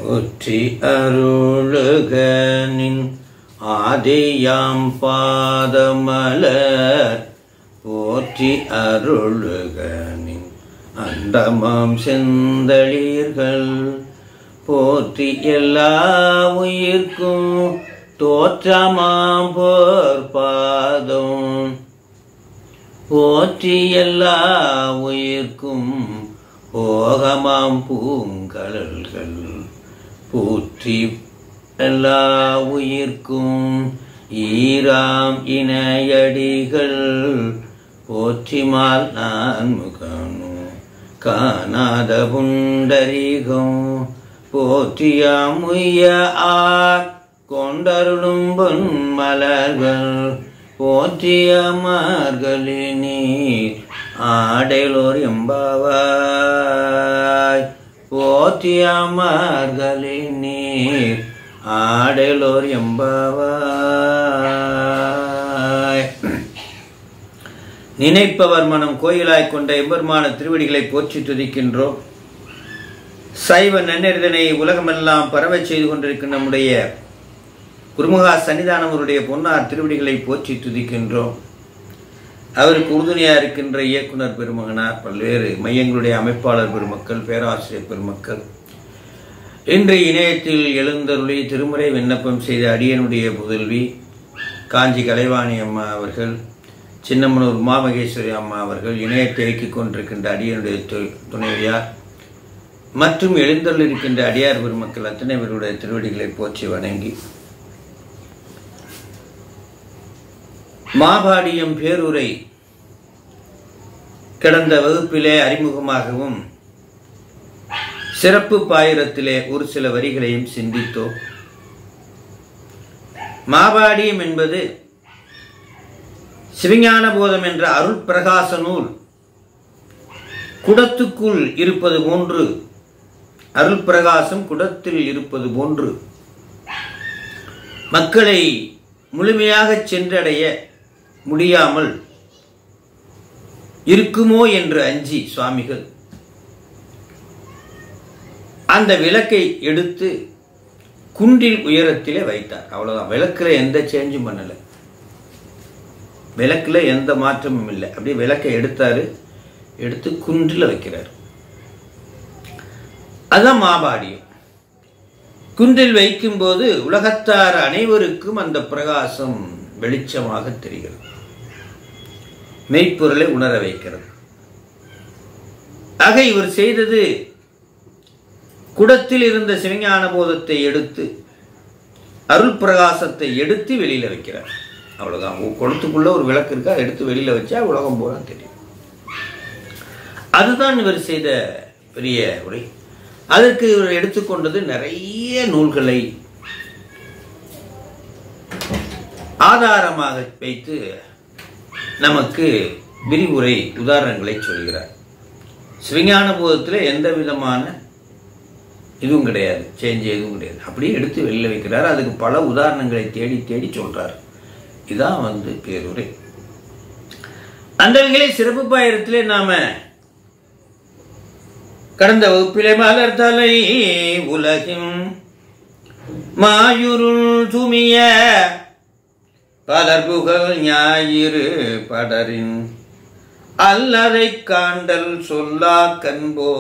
போற்றி அருளுகனின் ஆதியாம் பாதமலர் போற்றி அருளுகனின் அண்டமாம் செந்தளிர்கள் போற்றி எல்லா உயிர்க்கும் தோற்றமாம் போர்பாதம் போற்றி எல்லா உயிர்க்கும் போகமாம் பூங்கடல்கள் போற்றி எல்லா உயிர்க்கும் ஈராம் இணையடிகள் போற்றிமால் நான் முகனும் காணாத புண்டரிகம் போற்றியாம் உய்ய ஆர் கொண்டருளும் பொன் மலர்கள் போற்றிய மார்கழி நீர் ஆடலோர் எம்பாவாய் போற்றிய மார்கழி நீர் ஆடலோர் எம்பாவாய் நினைப்பவர் மனம் கோயிலாய் கொண்ட எம்பெருமான திருவடிகளை போற்றி துதிக்கின்றோம் சைவ நன்னெறிதனை உலகமெல்லாம் பரவச் செய்து கொண்டிருக்கின்ற நம்முடைய குருமுகா சன்னிதானவருடைய பொன்னார் திருவடிகளை போற்றி துதிக்கின்றோம் அவருக்கு உறுதுணையா இருக்கின்ற இயக்குனர் பெருமகனார் பல்வேறு மையங்களுடைய அமைப்பாளர் பெருமக்கள் பேராசிரியர் பெருமக்கள் இன்று இணையத்தில் எழுந்தருளி திருமுறை விண்ணப்பம் செய்த அடியனுடைய புதல்வி காஞ்சி கலைவாணி அம்மா அவர்கள் சின்னமனூர் உமாமகேஸ்வரி அம்மா அவர்கள் இணையத்தை இயக்கிக் கொண்டிருக்கின்ற அடியனுடைய து- துணைவியார் மற்றும் எழுந்தருள் இருக்கின்ற அடியார் பெருமக்கள் அத்தனை பேருடைய திருவடிகளை போற்றி வணங்கி மாபாடியம் பேருரை கடந்த வகுப்பிலே அறிமுகமாகவும் சிறப்பு பாயிரத்திலே ஒரு சில வரிகளையும் சிந்தித்தோம் மாபாடியம் என்பது சிவஞான போதம் என்ற அருள் பிரகாச நூல் குடத்துக்குள் இருப்பது போன்று அருள் பிரகாசம் குடத்தில் இருப்பது போன்று மக்களை முழுமையாக சென்றடைய முடியாமல் இருக்குமோ என்று அஞ்சி சுவாமிகள் அந்த விளக்கை எடுத்து குன்றில் உயரத்திலே வைத்தார் அவ்வளவுதான் விளக்குல எந்த சேஞ்சும் பண்ணல விளக்குல எந்த மாற்றமும் இல்லை அப்படியே விளக்கை எடுத்தாரு எடுத்து குன்றில் வைக்கிறார் அதான் மாபாடியம் குன்றில் வைக்கும்போது உலகத்தார் அனைவருக்கும் அந்த பிரகாசம் வெளிச்சமாக தெரிகிறது மெய்ப்பொருளை உணர வைக்கிறது ஆக இவர் செய்தது குடத்தில் இருந்த சிவஞான போதத்தை எடுத்து அருள் பிரகாசத்தை எடுத்து வெளியில வைக்கிறார் அவ்வளவுதான் உ- குடத்துக்குள்ள ஒரு விளக்கு இருக்கா எடுத்து வெளியில வச்சா உலகம் பூரா தெரியும் அதுதான் இவர் செய்த பெரிய உரை அதற்கு இவர் எடுத்துக்கொண்டது நிறைய நூல்களை ஆதாரமாக வைத்து நமக்கு விரிவுரை உதாரணங்களை சொல்கிறார் சிவஞான போதத்தில் எந்த விதமான இதுவும் கிடையாது சேஞ்ச் எதுவும் கிடையாது அப்படியே எடுத்து வெளியில் வைக்கிறார் அதுக்கு பல உதாரணங்களை தேடி தேடி சொல்றார் இதான் வந்து பேருரை அந்த வகையிலே சிறப்பு பாயிரத்திலே நாம கடந்த வகுப்பிலே மலர் தலை உலகின் மாயுருள் துமிய பலர் புகழ் ஞாயிறு படரின் அல்லதை காண்டல் சொல்லா கண்போ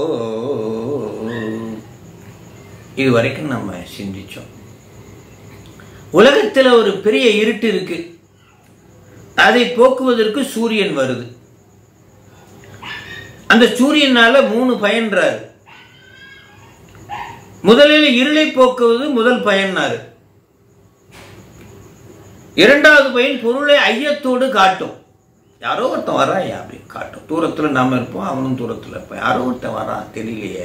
இது வரைக்கும் நம்ம சிந்திச்சோம் உலகத்தில் ஒரு பெரிய இருட்டு இருக்கு அதை போக்குவதற்கு சூரியன் வருது அந்த சூரியனால மூணு பயன்றாரு முதலில் இருளை போக்குவது முதல் பயன்னாரு இரண்டாவது பயன் பொருளை ஐயத்தோடு காட்டும் யாரோ ஒருத்தன் வரான் அப்படி காட்டும் தூரத்துல நாம இருப்போம் அவனும் தூரத்துல இருப்பான் யாரோ ஒருத்தன் வரான் தெரியலையே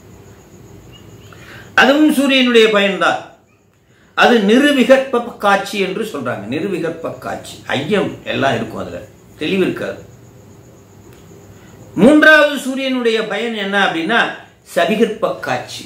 அதுவும் சூரியனுடைய பயன்தான் அது நிருவிகற்ப காட்சி என்று சொல்றாங்க நிருவிகற்ப காட்சி ஐயம் எல்லாம் இருக்கும் அதுல தெளிவு இருக்காது மூன்றாவது சூரியனுடைய பயன் என்ன அப்படின்னா சவிகற்ப காட்சி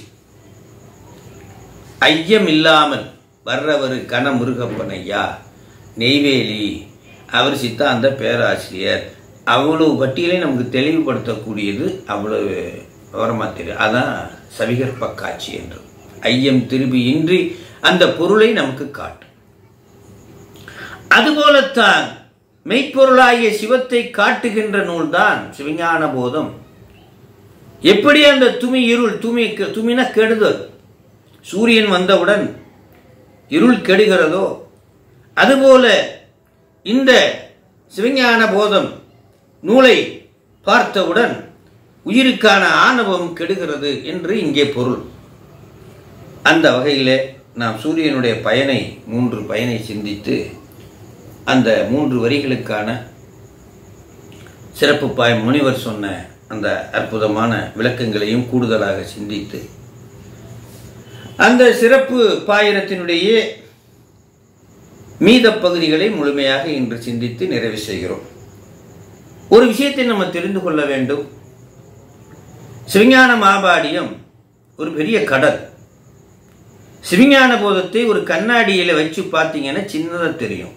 ஐயம் இல்லாமல் வர்றவர் கன முருகப்பன் ஐயா நெய்வேலி அவர் சித்தாந்த பேராசிரியர் அவ்வளவு பட்டியலை நமக்கு தெளிவுபடுத்தக்கூடியது அவ்வளவு விவரமா தெரியும் அதான் சவிகற்ப காட்சி என்று ஐயம் திரும்பி இன்றி அந்த பொருளை நமக்கு காட்டும் அதுபோலத்தான் மெய்ப்பொருளாகிய சிவத்தை காட்டுகின்ற நூல்தான் சிவஞான போதம் எப்படி அந்த துமி இருள் துமி துமின கெடுதல் சூரியன் வந்தவுடன் இருள் கெடுகிறதோ அதுபோல இந்த சிவஞான போதம் நூலை பார்த்தவுடன் உயிருக்கான ஆணவம் கெடுகிறது என்று இங்கே பொருள் அந்த வகையிலே நாம் சூரியனுடைய பயனை மூன்று பயனை சிந்தித்து அந்த மூன்று வரிகளுக்கான சிறப்பு பாய் முனிவர் சொன்ன அந்த அற்புதமான விளக்கங்களையும் கூடுதலாக சிந்தித்து அந்த சிறப்பு பாயிரத்தினுடைய மீத பகுதிகளை முழுமையாக இன்று சிந்தித்து நிறைவு செய்கிறோம் ஒரு விஷயத்தை நம்ம தெரிந்து கொள்ள வேண்டும் சிவஞான மாபாடியம் ஒரு பெரிய கடல் சிவஞான போதத்தை ஒரு கண்ணாடியில் வச்சு பார்த்தீங்கன்னா சின்னதாக தெரியும்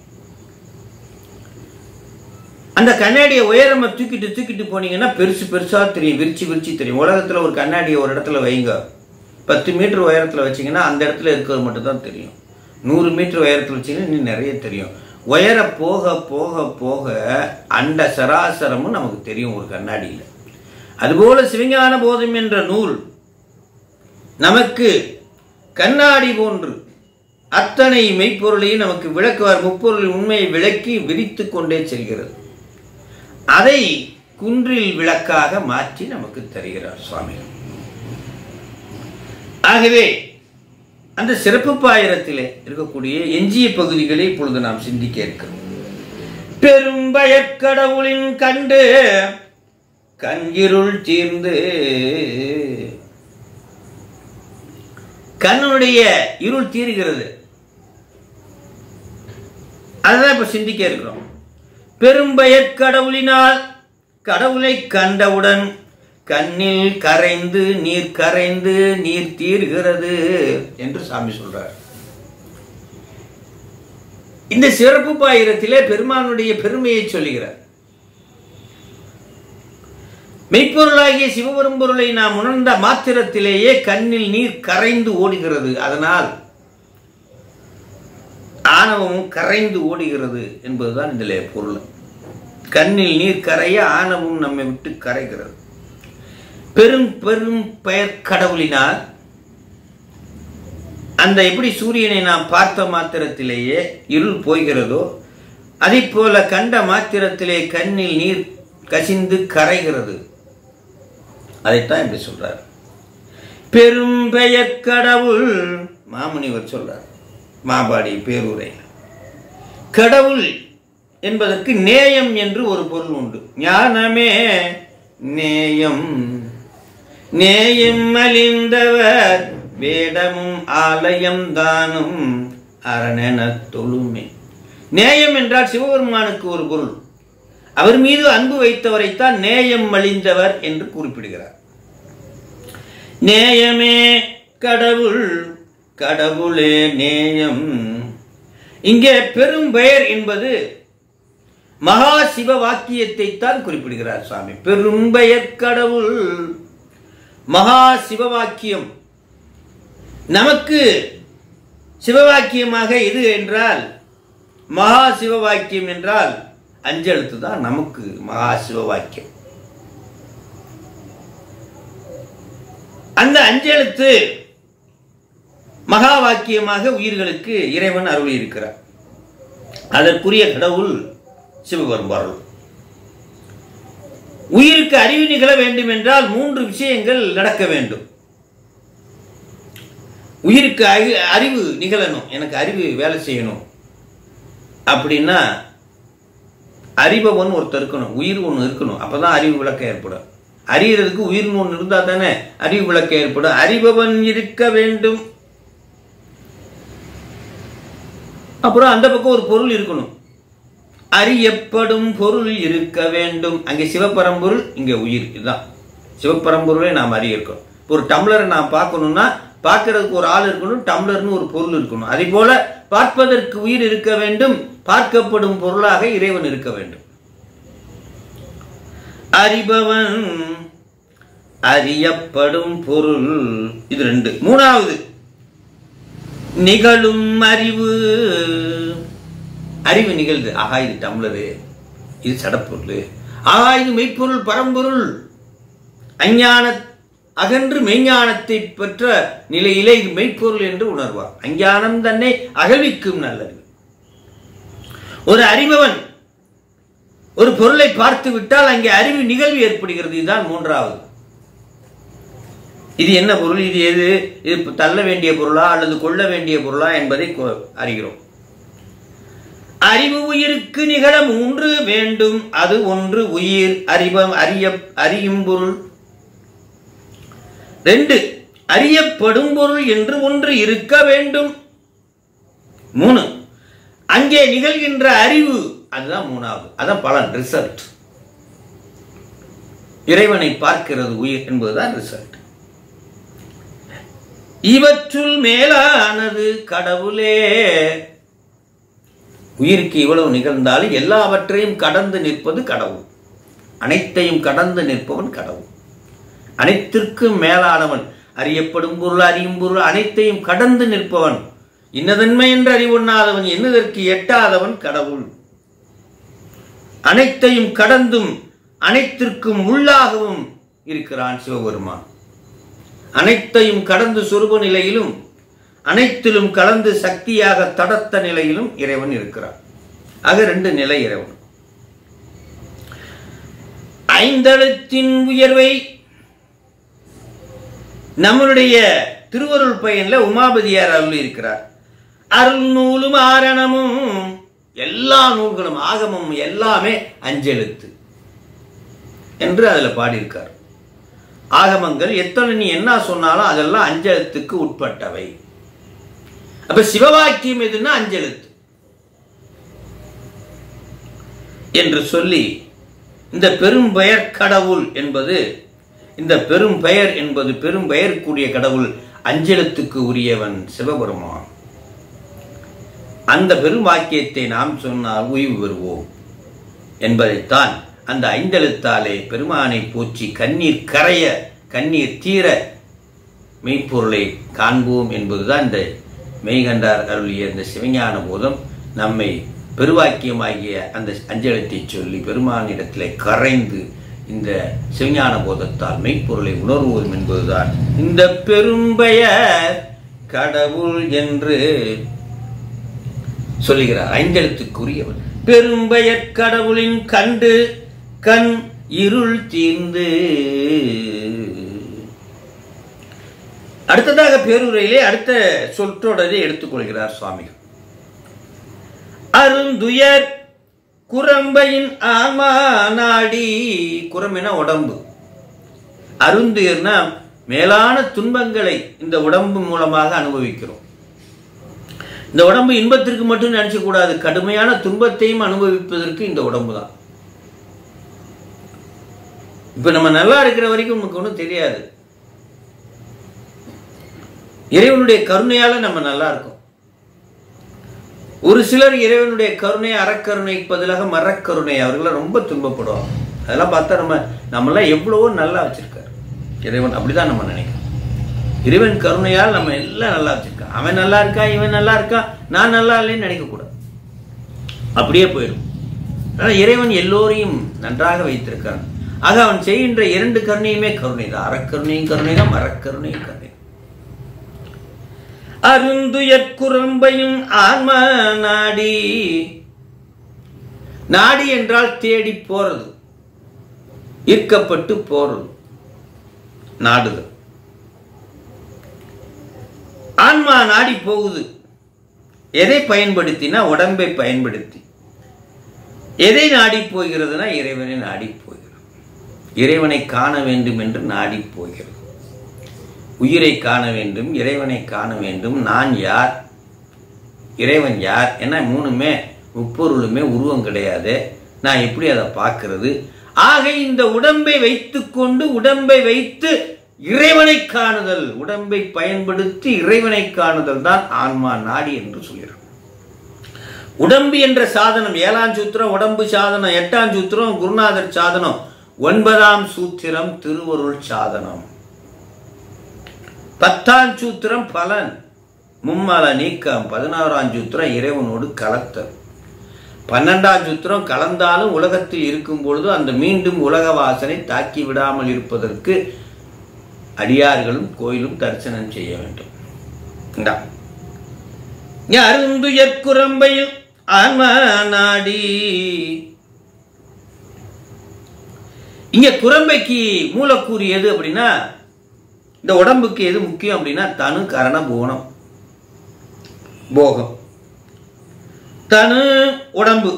அந்த கண்ணாடியை உயரமா தூக்கிட்டு தூக்கிட்டு போனீங்கன்னா பெருசு பெருசா தெரியும் விரிச்சு விரிச்சு தெரியும் உலகத்துல ஒரு கண்ணாடியை ஒரு இடத்துல வைங்க பத்து மீட்டர் உயரத்துல வச்சீங்கன்னா அந்த இடத்துல இருக்கிறது மட்டும் தான் தெரியும் நூறு மீட்டர் உயரத்துல வச்சீங்கன்னா இன்னும் நிறைய தெரியும் உயர போக போக போக அண்ட சராசரமும் நமக்கு தெரியும் ஒரு கண்ணாடியில் அதுபோல சிவஞான போதம் என்ற நூல் நமக்கு கண்ணாடி போன்று அத்தனை மெய்ப்பொருளையும் நமக்கு விளக்குவார் முப்பொருளின் உண்மையை விளக்கி விரித்து கொண்டே செல்கிறது அதை குன்றில் விளக்காக மாற்றி நமக்கு தருகிறார் சுவாமி ஆகவே அந்த சிறப்பு பாயிரத்திலே இருக்கக்கூடிய எஞ்சிய பகுதிகளை இப்பொழுது நாம் சிந்திக்க இருக்கிறோம் பெரும்பயற்கடவுளின் கண்டு கஞ்சிருள் தீர்ந்து கண்ணுடைய இருள் தீருகிறது அதுதான் இப்ப சிந்திக்க இருக்கிறோம் பெரும்பயற் கடவுளினால் கடவுளை கண்டவுடன் கண்ணில் கரைந்து நீர் கரைந்து நீர் தீர்கிறது என்று சாமி சொல்றார் இந்த சிறப்பு பாயிரத்திலே பெருமானுடைய பெருமையை சொல்லுகிறார் மெய்ப்பொருளாகிய சிவபெரும்பொருளை நாம் உணர்ந்த மாத்திரத்திலேயே கண்ணில் நீர் கரைந்து ஓடுகிறது அதனால் ஆணவமும் கரைந்து ஓடுகிறது என்பதுதான் இதில் பொருள் கண்ணில் நீர் கரைய ஆணவம் நம்மை விட்டு கரைகிறது பெரும் பெரும் பெயர் கடவுளினால் அந்த எப்படி சூரியனை நாம் பார்த்த மாத்திரத்திலேயே இருள் போகிறதோ அதை போல கண்ட மாத்திரத்திலே கண்ணில் நீர் கசிந்து கரைகிறது அதைத்தான் இப்படி சொல்றார் பெரும் பெயர் கடவுள் மாமுனிவர் சொல்றார் மாபாடி பேரூரை கடவுள் என்பதற்கு நேயம் என்று ஒரு பொருள் உண்டு ஞானமே நேயம் நேயம் அழிந்தவர் வேடமும் ஆலயம் தானும் அரணென தொழுமே நேயம் என்றால் சிவபெருமானுக்கு ஒரு பொருள் அவர் மீது அன்பு வைத்தவரைத்தான் நேயம் மலிந்தவர் என்று குறிப்பிடுகிறார் நேயமே கடவுள் கடவுளே நேயம் இங்கே பெரும் பெயர் என்பது மகா சிவ வாக்கியத்தை தான் குறிப்பிடுகிறார் சுவாமி பெரும்பெயர் கடவுள் மகா சிவவாக்கியம் நமக்கு சிவவாக்கியமாக எது என்றால் மகா சிவவாக்கியம் என்றால் அஞ்செழுத்து தான் நமக்கு மகா சிவவாக்கியம் அந்த அஞ்செழுத்து மகா வாக்கியமாக உயிர்களுக்கு இறைவன் அருள் இருக்கிறார் அதற்குரிய கடவுள் சிவபெரும்பாருள் உயிருக்கு அறிவு நிகழ வேண்டும் என்றால் மூன்று விஷயங்கள் நடக்க வேண்டும் உயிருக்கு அறி- அறிவு நிகழணும் எனக்கு அறிவு வேலை செய்யணும் அப்படின்னா அறிபவன் ஒருத்தர் இருக்கணும் உயிர் ஒன்று இருக்கணும் அப்பதான் அறிவு விளக்கம் ஏற்படும் அறியறதுக்கு உயிர்னு ஒன்று இருந்தா தானே அறிவு விளக்கம் ஏற்படும் அறிபவன் இருக்க வேண்டும் அப்புறம் அந்த பக்கம் ஒரு பொருள் இருக்கணும் அறியப்படும் பொருள் இருக்க வேண்டும் அங்கே சிவபரம்பொருள் இங்கே உயிர் இதுதான் சிவபரம்பொருளை நாம் அறிய இருக்கணும் ஒரு டம்ளரை நாம் பார்க்கணும்னா பார்க்கறதுக்கு ஒரு ஆள் இருக்கணும் டம்ளர்னு ஒரு பொருள் இருக்கணும் அதே போல பார்ப்பதற்கு உயிர் இருக்க வேண்டும் பார்க்கப்படும் பொருளாக இறைவன் இருக்க வேண்டும் அறிபவன் அறியப்படும் பொருள் இது ரெண்டு மூணாவது நிகழும் அறிவு அறிவு நிகழ்து ஆகா இது டம்ளரு இது சடப்பொருள் ஆகா இது மெய்ப்பொருள் பரம்பொருள் அஞ்ஞான அகன்று மெய்ஞானத்தை பெற்ற நிலையிலே இது மெய்ப்பொருள் என்று உணர்வார் அஞ்ஞானம் தன்னை அகழ்விக்கும் நல்லறிவு ஒரு அறிபவன் ஒரு பொருளை பார்த்து விட்டால் அங்கே அறிவு நிகழ்வு ஏற்படுகிறது இதுதான் மூன்றாவது இது என்ன பொருள் இது எது இது தள்ள வேண்டிய பொருளா அல்லது கொள்ள வேண்டிய பொருளா என்பதை கொ- அறிகிறோம் அறிவு உயிருக்கு நிகழ மூன்று வேண்டும் அது ஒன்று உயிர் அறிவம் அறிய அறியும் பொருள் ரெண்டு அறியப்படும் பொருள் என்று ஒன்று இருக்க வேண்டும் மூணு அங்கே நிகழ்கின்ற அறிவு அதுதான் மூணாவது அதான் பலன் ரிசல்ட் இறைவனை பார்க்கிறது உயிர் என்பதுதான் ரிசல்ட் இவற்றுள் மேலானது கடவுளே உயிருக்கு இவ்வளவு நிகழ்ந்தாலும் எல்லாவற்றையும் கடந்து நிற்பது கடவுள் அனைத்தையும் கடந்து நிற்பவன் கடவுள் அனைத்திற்கும் மேலானவன் அறியப்படும் பொருள் அறியும் பொருள் அனைத்தையும் கடந்து நிற்பவன் இன்னதன்மை என்று அறிவுண்ணாதவன் என்னதற்கு எட்டாதவன் கடவுள் அனைத்தையும் கடந்தும் அனைத்திற்கும் உள்ளாகவும் இருக்கிறான் சிவபெருமான் அனைத்தையும் கடந்து சொருப நிலையிலும் அனைத்திலும் கலந்து சக்தியாக தடத்த நிலையிலும் இறைவன் இருக்கிறான் ஆக ரெண்டு நிலை இறைவன் ஐந்தளத்தின் உயர்வை நம்மளுடைய திருவருள் பயன்ல உமாபதியார் அருள் இருக்கிறார் அருள் நூலும் ஆரணமும் எல்லா நூல்களும் ஆகமும் எல்லாமே அஞ்செழுத்து என்று அதுல பாடியிருக்கார் ஆகமங்கள் எத்தனை நீ என்ன சொன்னாலும் அதெல்லாம் அஞ்செழுத்துக்கு உட்பட்டவை அப்ப சிவவாக்கியம் எதுன்னா அஞ்செழுத்து என்று சொல்லி இந்த பெரும் பெயர் கடவுள் என்பது இந்த பெரும் பெயர் என்பது பெரும் பெயர் கூடிய கடவுள் அஞ்செழுத்துக்கு உரியவன் சிவபெருமான் அந்த பெரும் வாக்கியத்தை நாம் சொன்னால் உய்வு பெறுவோம் என்பதைத்தான் அந்த ஐந்தெழுத்தாலே பெருமானை போற்றி கண்ணீர் கரைய கண்ணீர் தீர மெய்ப்பொருளை காண்போம் என்பதுதான் இந்த மெய்கண்டார் அருளிய இந்த சிவஞான போதம் நம்மை பெருவாக்கியமாகிய அந்த அஞ்சலத்தை சொல்லி பெருமானிடத்திலே கரைந்து இந்த சிவஞான போதத்தால் மெய்ப்பொருளை உணர்வோம் என்பதுதான் இந்த பெரும்பெயர் கடவுள் என்று சொல்லுகிறார் ஐந்தெழுத்துக்குரியவன் பெரும்பெயர் கடவுளின் கண்டு கண் இருள் தீர்ந்து அடுத்ததாக பேருரையிலே அடுத்த சொற்றொடரை எடுத்துக்கொள்கிறார் சுவாமிகள் அருந்துயர் குரம்பையின் ஆமா நாடி குரம்பின உடம்பு அருந்துயர்னா மேலான துன்பங்களை இந்த உடம்பு மூலமாக அனுபவிக்கிறோம் இந்த உடம்பு இன்பத்திற்கு மட்டும் நினைச்ச கூடாது கடுமையான துன்பத்தையும் அனுபவிப்பதற்கு இந்த உடம்பு தான் இப்ப நம்ம நல்லா இருக்கிற வரைக்கும் நமக்கு ஒன்றும் தெரியாது இறைவனுடைய கருணையால நம்ம நல்லா இருக்கோம் ஒரு சிலர் இறைவனுடைய கருணை அறக்கருணைக்கு பதிலாக மரக்கருணை அவர்களாம் ரொம்ப துன்பப்படுவாங்க அதெல்லாம் பார்த்தா நம்ம நம்மளாம் எவ்வளவோ நல்லா வச்சிருக்காரு இறைவன் அப்படிதான் நம்ம நினைக்கிறோம் இறைவன் கருணையால் நம்ம எல்லாம் நல்லா வச்சிருக்கான் அவன் நல்லா இருக்கான் இவன் நல்லா இருக்கான் நான் நல்லா இல்லைன்னு நினைக்கக்கூடாது அப்படியே போயிடும் ஆனால் இறைவன் எல்லோரையும் நன்றாக வைத்திருக்கான் ஆக அவன் செய்கின்ற இரண்டு கருணையுமே கருணை தான் அறக்கருணையும் கருணை தான் மரக்கருணையும் கருணை அருந்துயற்குரம்பையும் ஆன்ம நாடி நாடி என்றால் தேடி போறது ஈர்க்கப்பட்டு போறது நாடுதல் ஆன்மா நாடி போகுது எதை பயன்படுத்தினா உடம்பை பயன்படுத்தி எதை நாடி போகிறதுனா இறைவனை நாடி போகிறது இறைவனை காண வேண்டும் என்று நாடி போகிறது உயிரை காண வேண்டும் இறைவனை காண வேண்டும் நான் யார் இறைவன் யார் என்ன மூணுமே முப்பொருளுமே உருவம் கிடையாது நான் எப்படி அதை பார்க்கிறது ஆக இந்த உடம்பை வைத்துக்கொண்டு உடம்பை வைத்து இறைவனை காணுதல் உடம்பை பயன்படுத்தி இறைவனை காணுதல் தான் ஆன்மா நாடி என்று சொல்கிறார் உடம்பு என்ற சாதனம் ஏழாம் சூத்திரம் உடம்பு சாதனம் எட்டாம் சூத்திரம் குருநாதர் சாதனம் ஒன்பதாம் சூத்திரம் திருவருள் சாதனம் பத்தாம் சூத்திரம் பலன் மும்மல நீக்கம் பதினாறாம் சூத்திரம் இறைவனோடு கலத்தல் பன்னெண்டாம் சூத்திரம் கலந்தாலும் உலகத்தில் இருக்கும் பொழுது அந்த மீண்டும் உலக வாசனை தாக்கி விடாமல் இருப்பதற்கு அடியார்களும் கோயிலும் தரிசனம் செய்ய வேண்டும் இந்தா. அருந்துயற்குரம்பையில் ஆன்ம நாடி இங்க குரம்பைக்கு மூலக்கூறு எது அப்படின்னா இந்த உடம்புக்கு எது முக்கியம் அப்படின்னா தனு கரண போனம் போகம் தனு உடம்பு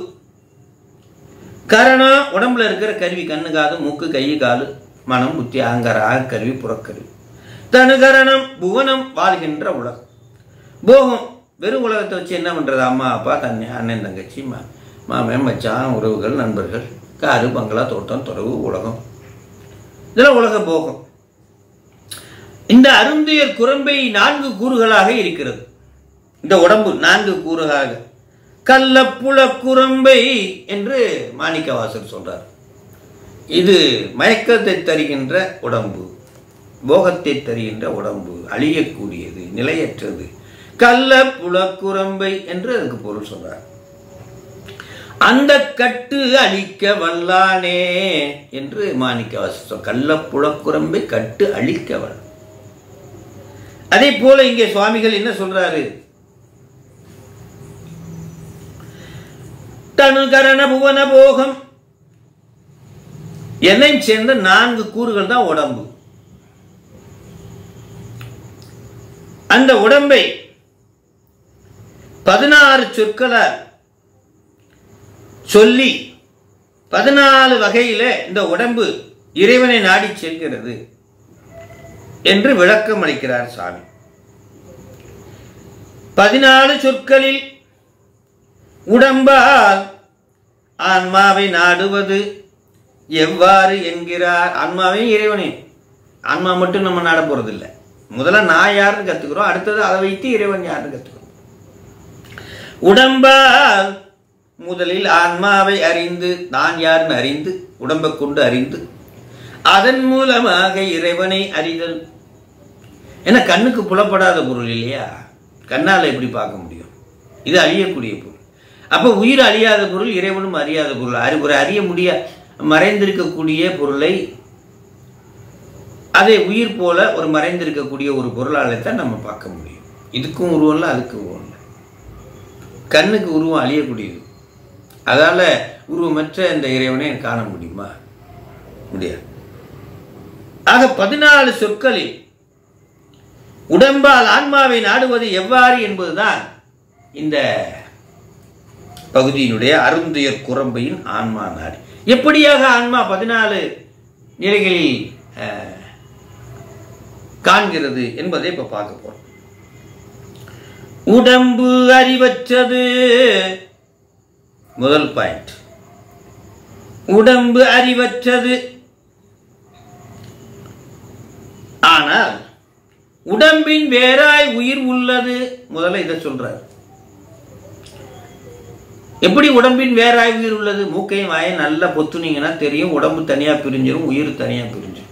கரணம் உடம்புல இருக்கிற கருவி கண்ணு காது மூக்கு கை காலு மனம் புத்தி அகங்கார ஆகக்கருவி புறக்கருவி தனு கரணம் புவனம் வாழ்கின்ற உலகம் போகம் வெறும் உலகத்தை வச்சு என்ன பண்றது அம்மா அப்பா தண்ணி அண்ணன் தங்கச்சி மா மாமன் மச்சான் உறவுகள் நண்பர்கள் காரு பங்களா தோட்டம் துறவு உலகம் இதெல்லாம் உலக போகம் இந்த அருந்தியர் குரம்பை நான்கு கூறுகளாக இருக்கிறது இந்த உடம்பு நான்கு கூறுகளாக கள்ளப்புல குரம்பை என்று மாணிக்கவாசர் சொல்றார் இது மயக்கத்தை தருகின்ற உடம்பு போகத்தை தருகின்ற உடம்பு அழியக்கூடியது நிலையற்றது கள்ள புலக்குரம்பை என்று அதுக்கு பொருள் சொல்றார் அந்த கட்டு அழிக்க வல்லானே என்று மாணிக்கவாசர் சொல் கள்ள புலக்குரம்பை கட்டு அழிக்க வல்ல அதே போல இங்கே சுவாமிகள் என்ன சொல்றாரு தனுகரண புவன போகம் என்னை சேர்ந்த நான்கு கூறுகள் தான் உடம்பு அந்த உடம்பை பதினாறு சொற்களை சொல்லி பதினாலு வகையில இந்த உடம்பு இறைவனை நாடி செல்கிறது என்று விளக்கம் அளிக்கிறார் சாமி பதினாலு சொற்களில் உடம்பால் ஆன்மாவை நாடுவது எவ்வாறு என்கிறார் ஆன்மாவையும் இறைவனே ஆன்மா மட்டும் நம்ம நாட போறதில்லை முதல்ல நான் யாருன்னு கத்துக்கிறோம் அடுத்தது அதை வைத்து இறைவன் யாருன்னு கத்துக்கிறோம் உடம்பால் முதலில் ஆன்மாவை அறிந்து நான் யாருன்னு அறிந்து உடம்பை கொண்டு அறிந்து அதன் மூலமாக இறைவனை அறிதல் ஏன்னா கண்ணுக்கு புலப்படாத பொருள் இல்லையா கண்ணால் எப்படி பார்க்க முடியும் இது அழியக்கூடிய பொருள் அப்போ உயிர் அழியாத பொருள் இறைவனும் அறியாத பொருள் அறி ஒரு அறிய முடிய மறைந்திருக்கக்கூடிய பொருளை அதை உயிர் போல ஒரு மறைந்திருக்கக்கூடிய ஒரு பொருளாலே தான் நம்ம பார்க்க முடியும் இதுக்கும் உருவம் இல்லை அதுக்கும் உருவம் இல்லை கண்ணுக்கு உருவம் அழியக்கூடியது அதால உருவமற்ற இந்த இறைவனை காண முடியுமா முடியாது ஆக பதினாலு சொற்களில் உடம்பால் ஆன்மாவை நாடுவது எவ்வாறு என்பதுதான் இந்த பகுதியினுடைய அருந்துயர் குரம்பையின் ஆன்மா நாடு எப்படியாக ஆன்மா பதினாலு நிலைகளில் அஹ், காண்கிறது என்பதை இப்ப பார்க்க போறோம் உடம்பு அறிவற்றது முதல் பாயிண்ட் உடம்பு அறிவற்றது ஆனால் உடம்பின் வேறாய் உயிர் உள்ளது முதல்ல இதை சொல்றார் எப்படி உடம்பின் வேறாய் உயிர் உள்ளது மூக்கையும் வாயும் நல்லா பொத்துனீங்கன்னா தெரியும் உடம்பு தனியா பிரிஞ்சிடும் உயிர் தனியா பிரிஞ்சிடும்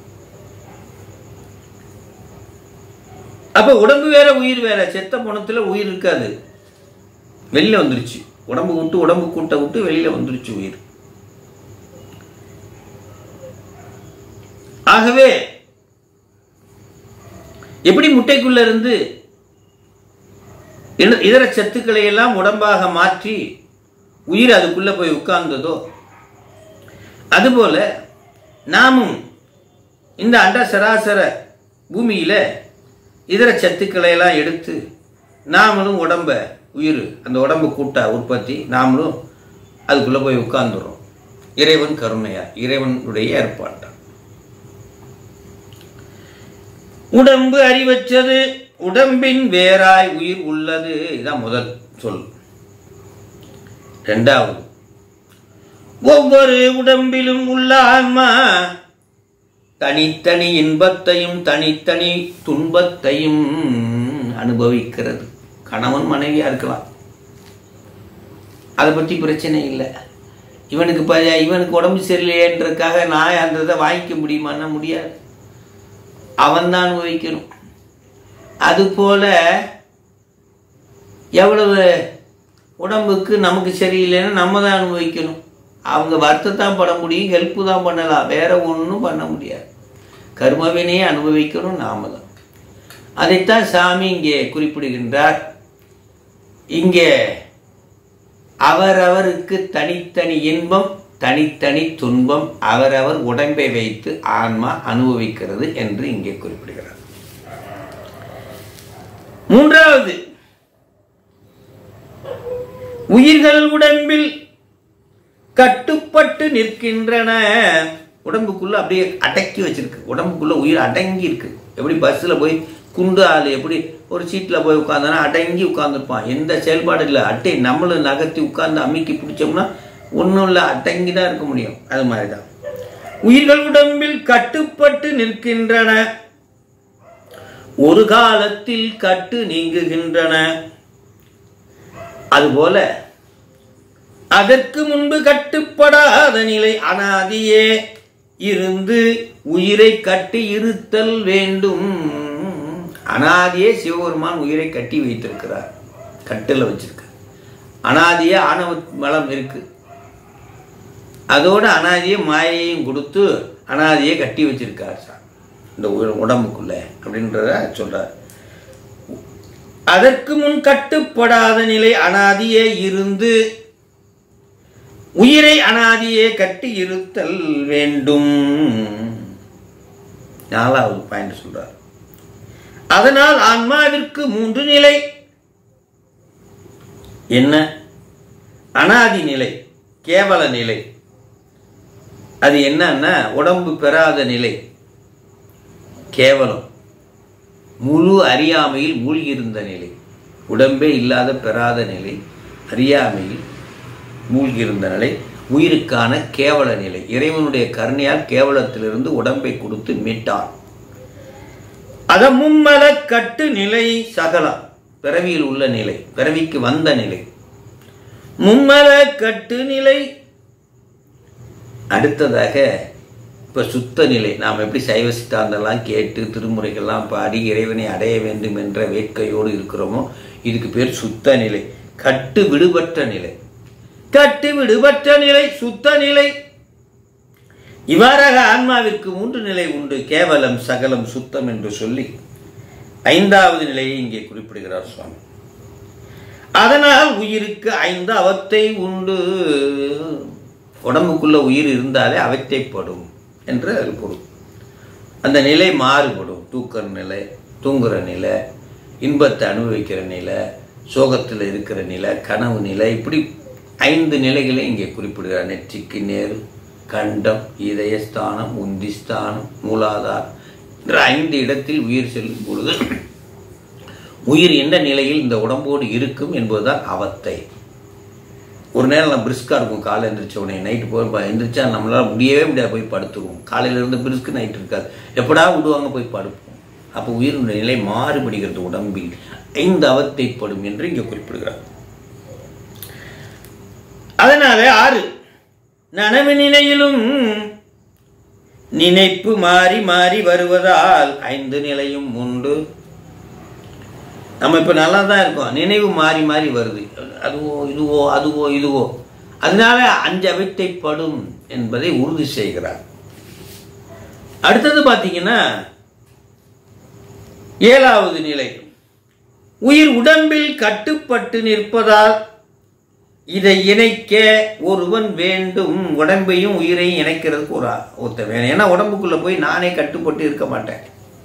அப்ப உடம்பு வேற உயிர் வேற செத்த பணத்துல உயிர் இருக்காது வெளியில வந்துருச்சு உடம்பு விட்டு உடம்பு கூட்ட விட்டு வெளியில வந்துருச்சு உயிர் ஆகவே எப்படி முட்டைக்குள்ள இருந்து இன- இதர சத்துக்களை எல்லாம் உடம்பாக மாற்றி உயிர் அதுக்குள்ள போய் உட்கார்ந்ததோ அதுபோல நாமும் இந்த அண்ட சராசர பூமியில இதர சத்துக்களை எல்லாம் எடுத்து நாமளும் உடம்ப உயிர் அந்த உடம்பு கூட்ட உற்பத்தி நாமளும் அதுக்குள்ள போய் உட்கார்ந்துடுறோம் இறைவன் கருணையா இறைவனுடைய ஏற்பாட்டா உடம்பு அறிவற்றது உடம்பின் வேறாய் உயிர் உள்ளது இதான் முதல் சொல் இரண்டாவது ஒவ்வொரு உடம்பிலும் உள்ள ஆன்மா தனித்தனி இன்பத்தையும் தனித்தனி துன்பத்தையும் அனுபவிக்கிறது கணவன் மனைவியா இருக்கலாம் அதை பற்றி பிரச்சனை இல்லை இவனுக்கு ப இவனுக்கு உடம்பு சரியில்லையன்றதுக்காக நான் அந்த இதை வாங்கிக்க முடியுமான்னா முடியாது அவன்தான் அனுபவிக்கணும் அதுபோல எவ்வளவு உடம்புக்கு நமக்கு சரியில்லைன்னா நம்ம தான் அனுபவிக்கணும் அவங்க வருத்தத்தான் பட முடியும் ஹெல்ப்பு தான் பண்ணலாம் வேற ஒன்றும் பண்ண முடியாது கர்மவினையை அனுபவிக்கணும் நாம தான் அதைத்தான் சாமி இங்கே குறிப்பிடுகின்றார் இங்கே அவரவருக்கு தனித்தனி இன்பம் தனித்தனி துன்பம் அவரவர் உடம்பை வைத்து ஆன்மா அனுபவிக்கிறது என்று இங்கே குறிப்பிடுகிறார் மூன்றாவது உயிர்கள் உடம்பில் கட்டுப்பட்டு நிற்கின்றன உடம்புக்குள்ள அப்படியே அடக்கி வச்சிருக்கு உடம்புக்குள்ள உயிர் அடங்கி இருக்கு எப்படி பஸ்ஸில் போய் குண்டு ஆள் எப்படி ஒரு சீட்டில் போய் உட்காந்தானா அடங்கி உட்காந்துருப்பான் எந்த செயல்பாடு இல்லை அட்டை நம்மளும் நகர்த்தி உட்கார்ந்து அமுக்கி பிடிச்சோம்னா ஒன்றும் இல்லை அடங்கி தான் இருக்க முடியும் அது மாதிரி தான் உயிர்கள் உடம்பில் கட்டுப்பட்டு நிற்கின்றன ஒரு காலத்தில் கட்டு நீங்குகின்றன அதுபோல அதற்கு முன்பு கட்டுப்படாத நிலை அனாதியே இருந்து உயிரை கட்டி இருத்தல் வேண்டும் அனாதியே சிவபெருமான் உயிரை கட்டி வைத்திருக்கிறார் கட்டில் வச்சிருக்க அனாதியே ஆணவ மலம் இருக்கு அதோட அனாதியே மாயையும் கொடுத்து அனாதியை கட்டி வச்சிருக்கார் சார் இந்த உயிர் உடம்புக்குள்ள அப்படின்றத சொல்றார் அதற்கு முன் கட்டுப்படாத நிலை அனாதியே இருந்து உயிரை அனாதியே கட்டி இருத்தல் வேண்டும் நாலாவது பாயிண்ட் சொல்றார் அதனால் ஆன்மாவிற்கு மூன்று நிலை என்ன அனாதி நிலை கேவல நிலை அது என்னன்னா உடம்பு பெறாத நிலை கேவலம் முழு அறியாமையில் மூழ்கியிருந்த நிலை உடம்பே இல்லாத பெறாத நிலை அறியாமையில் மூழ்கியிருந்த நிலை உயிருக்கான கேவல நிலை இறைவனுடைய கருணையால் கேவலத்திலிருந்து உடம்பை கொடுத்து மீட்டான் அத மும்மல கட்டு நிலை சகலம் பிறவியில் உள்ள நிலை பிறவிக்கு வந்த நிலை மும்மல கட்டு நிலை அடுத்ததாக இப்போ சுத்த நிலை நாம் எப்படி சைவ சித்தாந்தெல்லாம் கேட்டு திருமுறைகள்லாம் பாடி இறைவனை அடைய வேண்டும் என்ற வேட்கையோடு இருக்கிறோமோ இதுக்கு பேர் சுத்த நிலை கட்டு விடுபட்ட நிலை கட்டு விடுபட்ட நிலை சுத்த நிலை இவ்வாறாக ஆன்மாவிற்கு மூன்று நிலை உண்டு கேவலம் சகலம் சுத்தம் என்று சொல்லி ஐந்தாவது நிலையை இங்கே குறிப்பிடுகிறார் சுவாமி அதனால் உயிருக்கு ஐந்து அவத்தை உண்டு உடம்புக்குள்ள உயிர் இருந்தாலே அவத்தைப்படும் என்று அது பொருள் அந்த நிலை மாறுபடும் தூக்கிற நிலை தூங்குற நிலை இன்பத்தை அனுபவிக்கிற நிலை சோகத்தில் இருக்கிற நிலை கனவு நிலை இப்படி ஐந்து நிலைகளை இங்கே குறிப்பிடுகிறார் நெற்றிக்கு நேர் கண்டம் இதயஸ்தானம் உந்திஸ்தானம் மூலாதாரம் என்ற ஐந்து இடத்தில் உயிர் செல்லும் பொழுது உயிர் எந்த நிலையில் இந்த உடம்போடு இருக்கும் என்பதுதான் அவத்தை ஒரு நேரம் நம்ம பிரிஸ்காக இருக்கும் காலை எந்திரிச்ச உடனே நைட்டு போய் எந்திரிச்சா நம்மளால் முடியவே முடியாது போய் படுத்துருவோம் காலையில இருந்து பிரிஸ்க்கு நைட் இருக்காது எப்படா விடுவாங்க போய் படுப்போம் அப்போ உயிரினுடைய நிலை மாறுபடுகிறது உடம்பில் ஐந்து அவத்தைப்படும் என்று இங்கே குறிப்பிடுகிறார் அதனால ஆறு நனவு நிலையிலும் நினைப்பு மாறி மாறி வருவதால் ஐந்து நிலையும் உண்டு நம்ம இப்போ நல்லா தான் இருக்கோம் நினைவு மாறி மாறி வருது அதுவோ இதுவோ அதுவோ இதுவோ அதனால அஞ்சு அவித்தைப்படும் என்பதை உறுதி செய்கிறார் அடுத்தது பார்த்தீங்கன்னா ஏழாவது நிலை உயிர் உடம்பில் கட்டுப்பட்டு நிற்பதால் இதை இணைக்க ஒருவன் வேண்டும் உடம்பையும் உயிரையும் இணைக்கிறதுக்கு ஒரு ஒருத்த வேணும் ஏன்னா உடம்புக்குள்ள போய் நானே கட்டுப்பட்டு இருக்க மாட்டேன்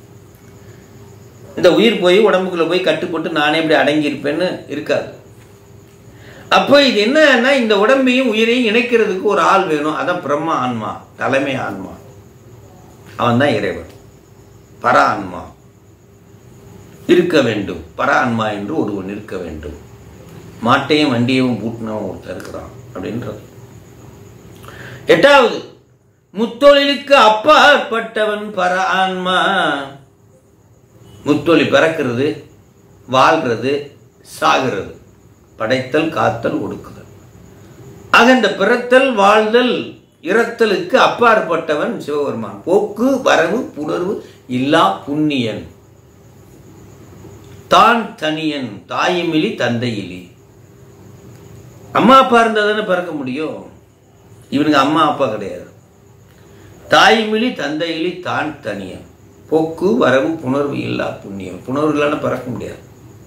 இந்த உயிர் போய் உடம்புக்குள்ள போய் கட்டுப்பட்டு நானே இப்படி அடங்கி இருப்பேன்னு இருக்காது அப்போ இது என்னன்னா இந்த உடம்பையும் உயிரையும் இணைக்கிறதுக்கு ஒரு ஆள் வேணும் அதான் பிரம்ம ஆன்மா தலைமை ஆன்மா அவன் தான் இறைவன் பர ஆன்மா இருக்க வேண்டும் பர ஆன்மா என்று ஒருவன் இருக்க வேண்டும் மாட்டையும் வண்டியையும் பூட்டினவன் ஒருத்தர் இருக்கிறான் அப்படின்றது எட்டாவது முத்தொழிலுக்கு அப்பாற்பட்டவன் பர ஆன்மா முத்தொழி பிறக்கிறது வாழ்கிறது சாகிறது படைத்தல் காத்தல் ஒடுக்குதல் ஆக இந்த பிறத்தல் வாழ்தல் இறத்தலுக்கு அப்பாற்பட்டவன் சிவபெருமான் போக்கு வரவு புணர்வு இல்லா புண்ணியன் தான் தனியன் தாயுமிலி தந்தையிலி அம்மா அப்பா இருந்தால் தானே பிறக்க முடியும் இவனுக்கு அம்மா அப்பா கிடையாது தாய்மிழி தந்தையிலி தான் தனியன் போக்கு வரவு புணர்வு இல்லா புண்ணியம் புணர்வு இல்லாம பிறக்க முடியாது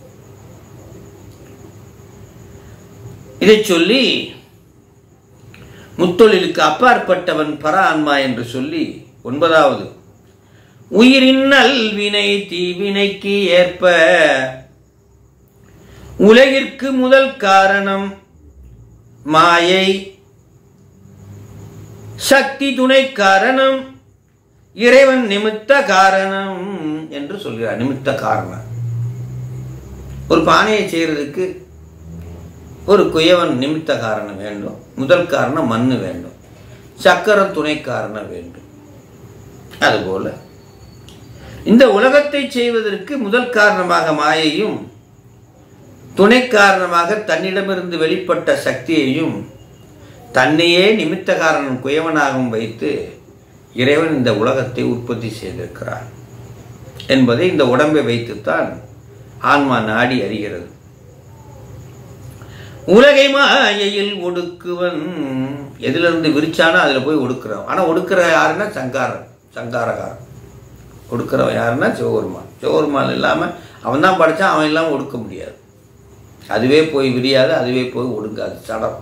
இதை சொல்லி முத்தொழிலுக்கு அப்பாற்பட்டவன் பர ஆன்மா என்று சொல்லி ஒன்பதாவது உயிரின் நல்வினை தீவினைக்கு ஏற்ப உலகிற்கு முதல் காரணம் மாயை சக்தி துணை காரணம் இறைவன் நிமித்த காரணம் என்று சொல்கிறார் நிமித்த காரணம் ஒரு பானையை செய்யறதுக்கு ஒரு குயவன் நிமித்த காரணம் வேண்டும் முதல் காரணம் மண்ணு வேண்டும் சக்கரம் துணை காரணம் வேண்டும் அதுபோல இந்த உலகத்தை செய்வதற்கு முதல் காரணமாக மாயையும் துணை காரணமாக தன்னிடமிருந்து வெளிப்பட்ட சக்தியையும் தன்னையே நிமித்த காரணம் குயவனாகவும் வைத்து இறைவன் இந்த உலகத்தை உற்பத்தி செய்திருக்கிறார் என்பதை இந்த உடம்பை வைத்துத்தான் ஆன்மா நாடி அறிகிறது உலகை மாயையில் ஒடுக்குவன் எதிலிருந்து விரிச்சானோ அதில் போய் ஒடுக்குறவன் ஆனால் ஒடுக்கிற யாருன்னா சங்காரன் சங்காரகாரன் ஒடுக்கிறவன் யாருன்னா சிவபெருமான் சிவபெருமான் இல்லாமல் அவன் தான் படைச்சான் அவன் இல்லாமல் ஒடுக்க முடியாது அதுவே போய் விரியாது அதுவே போய் ஒடுங்காது சடம்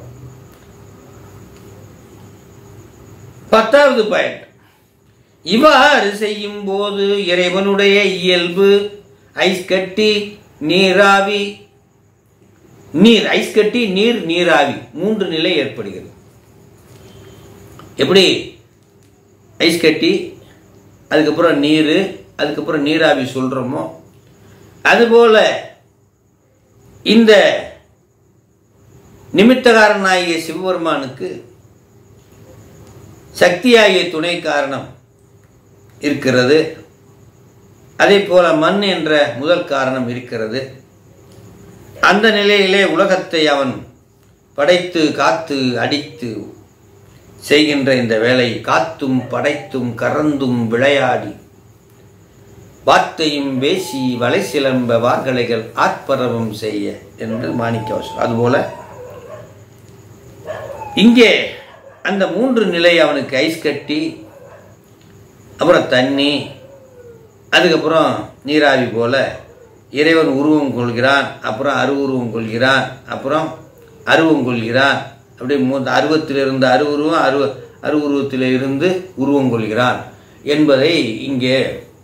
பத்தாவது பாயிண்ட் இவ்வாறு செய்யும் போது இறைவனுடைய இயல்பு ஐஸ் கட்டி நீராவி நீர் ஐஸ் கட்டி நீர் நீராவி மூன்று நிலை ஏற்படுகிறது எப்படி ஐஸ் கட்டி அதுக்கப்புறம் நீர் அதுக்கப்புறம் நீராவி சொல்கிறோமோ அதுபோல இந்த நிமித்தகாரனாகிய சிவபெருமானுக்கு சக்தியாகிய துணை காரணம் இருக்கிறது அதே போல மண் என்ற முதல் காரணம் இருக்கிறது அந்த நிலையிலே உலகத்தை அவன் படைத்து காத்து அடித்து செய்கின்ற இந்த வேலை காத்தும் படைத்தும் கறந்தும் விளையாடி வார்த்தையும் பேசி வலை சிலம்ப வார்கலைகள் ஆட்பரவம் செய்ய என்று மாணிக்கவாசம் அதுபோல இங்கே அந்த மூன்று நிலை அவனுக்கு ஐஸ் கட்டி அப்புறம் தண்ணி அதுக்கப்புறம் நீராவி போல இறைவன் உருவம் கொள்கிறான் அப்புறம் அருவுருவம் கொள்கிறான் அப்புறம் அருவம் கொள்கிறான் அப்படியே மூ அருவத்திலிருந்து அருவுருவம் அருவ அருவுருவத்தில் இருந்து உருவம் கொள்கிறான் என்பதை இங்கே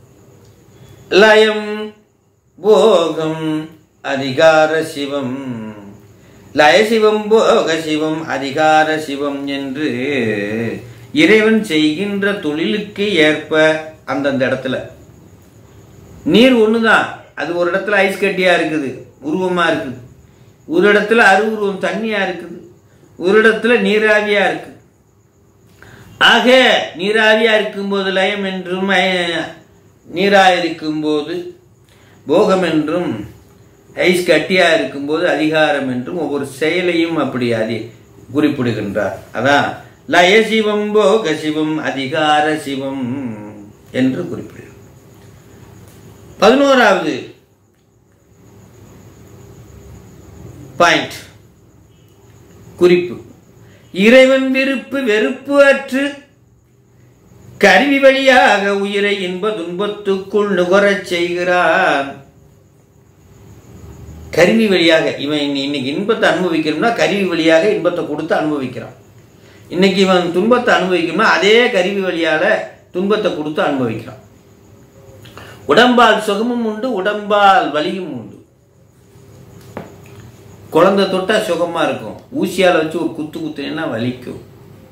லயம் போகம் அதிகார சிவம் லயசிவம் போக சிவம் அதிகார சிவம் என்று இறைவன் செய்கின்ற தொழிலுக்கு ஏற்ப அந்தந்த இடத்துல நீர் ஒண்ணுதான் அது ஒரு இடத்துல ஐஸ் கட்டியா இருக்குது உருவமா இருக்குது ஒரு இடத்துல அருவுருவம் தண்ணியா இருக்குது ஒரு இடத்துல நீராவியா இருக்கு ஆக நீராவியா இருக்கும்போது லயம் என்றும் அய- நீராக இருக்கும்போது போகம் என்றும் ஐஸ் கட்டியா இருக்கும்போது அதிகாரம் என்றும் ஒவ்வொரு செயலையும் அப்படி அதி குறிப்பிடுகின்றார் அதான் லய சிவம் போக சிவம் அதிகார சிவம் என்று குறிப்பிடுகிறார் பதினோராவது பாயிண்ட் குறிப்பு இறைவன் விருப்பு வெறுப்பு அற்று கருவி வழியாக உயிரை இன்ப துன்பத்துக்குள் நுகரச் செய்கிறான் கருவி வழியாக இவன் இன்னி- இன்னைக்கு இன்பத்தை அனுபவிக்கணும்னா கருவி வழியாக இன்பத்தை கொடுத்து அனுபவிக்கிறான் இன்னைக்கு இவன் துன்பத்தை அனுபவிக்கணும்னா அதே கருவி வழியால துன்பத்தை கொடுத்து அனுபவிக்கிறான் உடம்பால் சுகமும் உண்டு உடம்பால் வலியும் உண்டு குழந்தை தொட்டா சுகமா இருக்கும் ஊசியால வச்சு ஒரு குத்து குத்துனா வலிக்கும்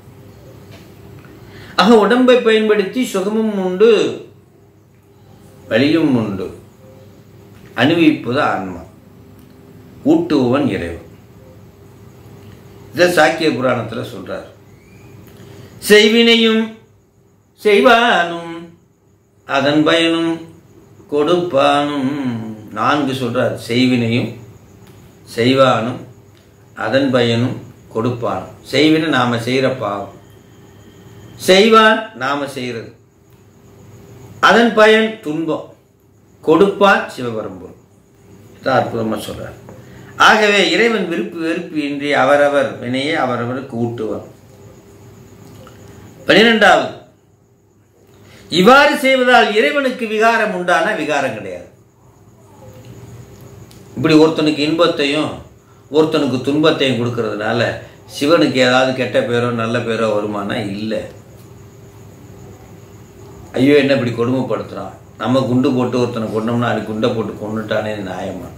ஆக உடம்பை பயன்படுத்தி சுகமும் உண்டு வலியும் உண்டு அனுபவிப்பது ஆன்மா ஊட்டுபவன் இறைவன் இதை சாக்கிய புராணத்துல சொல்றார் செய்வினையும் செய்வானும் அதன் பயனும் கொடுப்பானும் நான்கு சொல்றார் செய்வினையும் செய்வானும் அதன் பயனும் கொடுப்பானும் செய்வினை நாம செய்யற பாவம் செய்வான் நாம செய்யறது அதன் பயன் துன்பம் கொடுப்பான் சிவபரம்பொருள் இதான் அற்புதமாக சொல்கிறார் ஆகவே இறைவன் விருப்பு வெறுப்பு இன்றி அவரவர் வினையை அவரவருக்கு ஊட்டுவார் பனிரெண்டாவது இவ்வாறு செய்வதால் இறைவனுக்கு விகாரம் உண்டான விகாரம் கிடையாது இப்படி ஒருத்தனுக்கு இன்பத்தையும் ஒருத்தனுக்கு துன்பத்தையும் கொடுக்கறதுனால சிவனுக்கு ஏதாவது கெட்ட பேரோ நல்ல பேரோ வருமானா இல்லை ஐயோ என்ன இப்படி கொடுமைப்படுத்துறான் நம்ம குண்டு போட்டு ஒருத்தனை கொண்டோம்னா அது குண்டை போட்டு கொண்டுட்டானே நியாயமா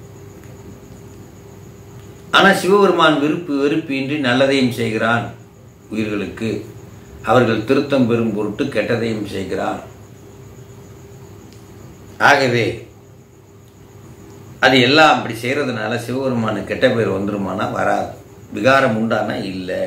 ஆனால் சிவபெருமான் விருப்பு வெறுப்பின்றி நல்லதையும் செய்கிறான் உயிர்களுக்கு அவர்கள் திருத்தம் பெறும் பொருட்டு கெட்டதையும் செய்கிறான் ஆகவே அது எல்லாம் அப்படி செய்கிறதுனால சிவபெருமானுக்கு கெட்ட பேர் வந்துருமானா வராது விகாரம் உண்டானா இல்லை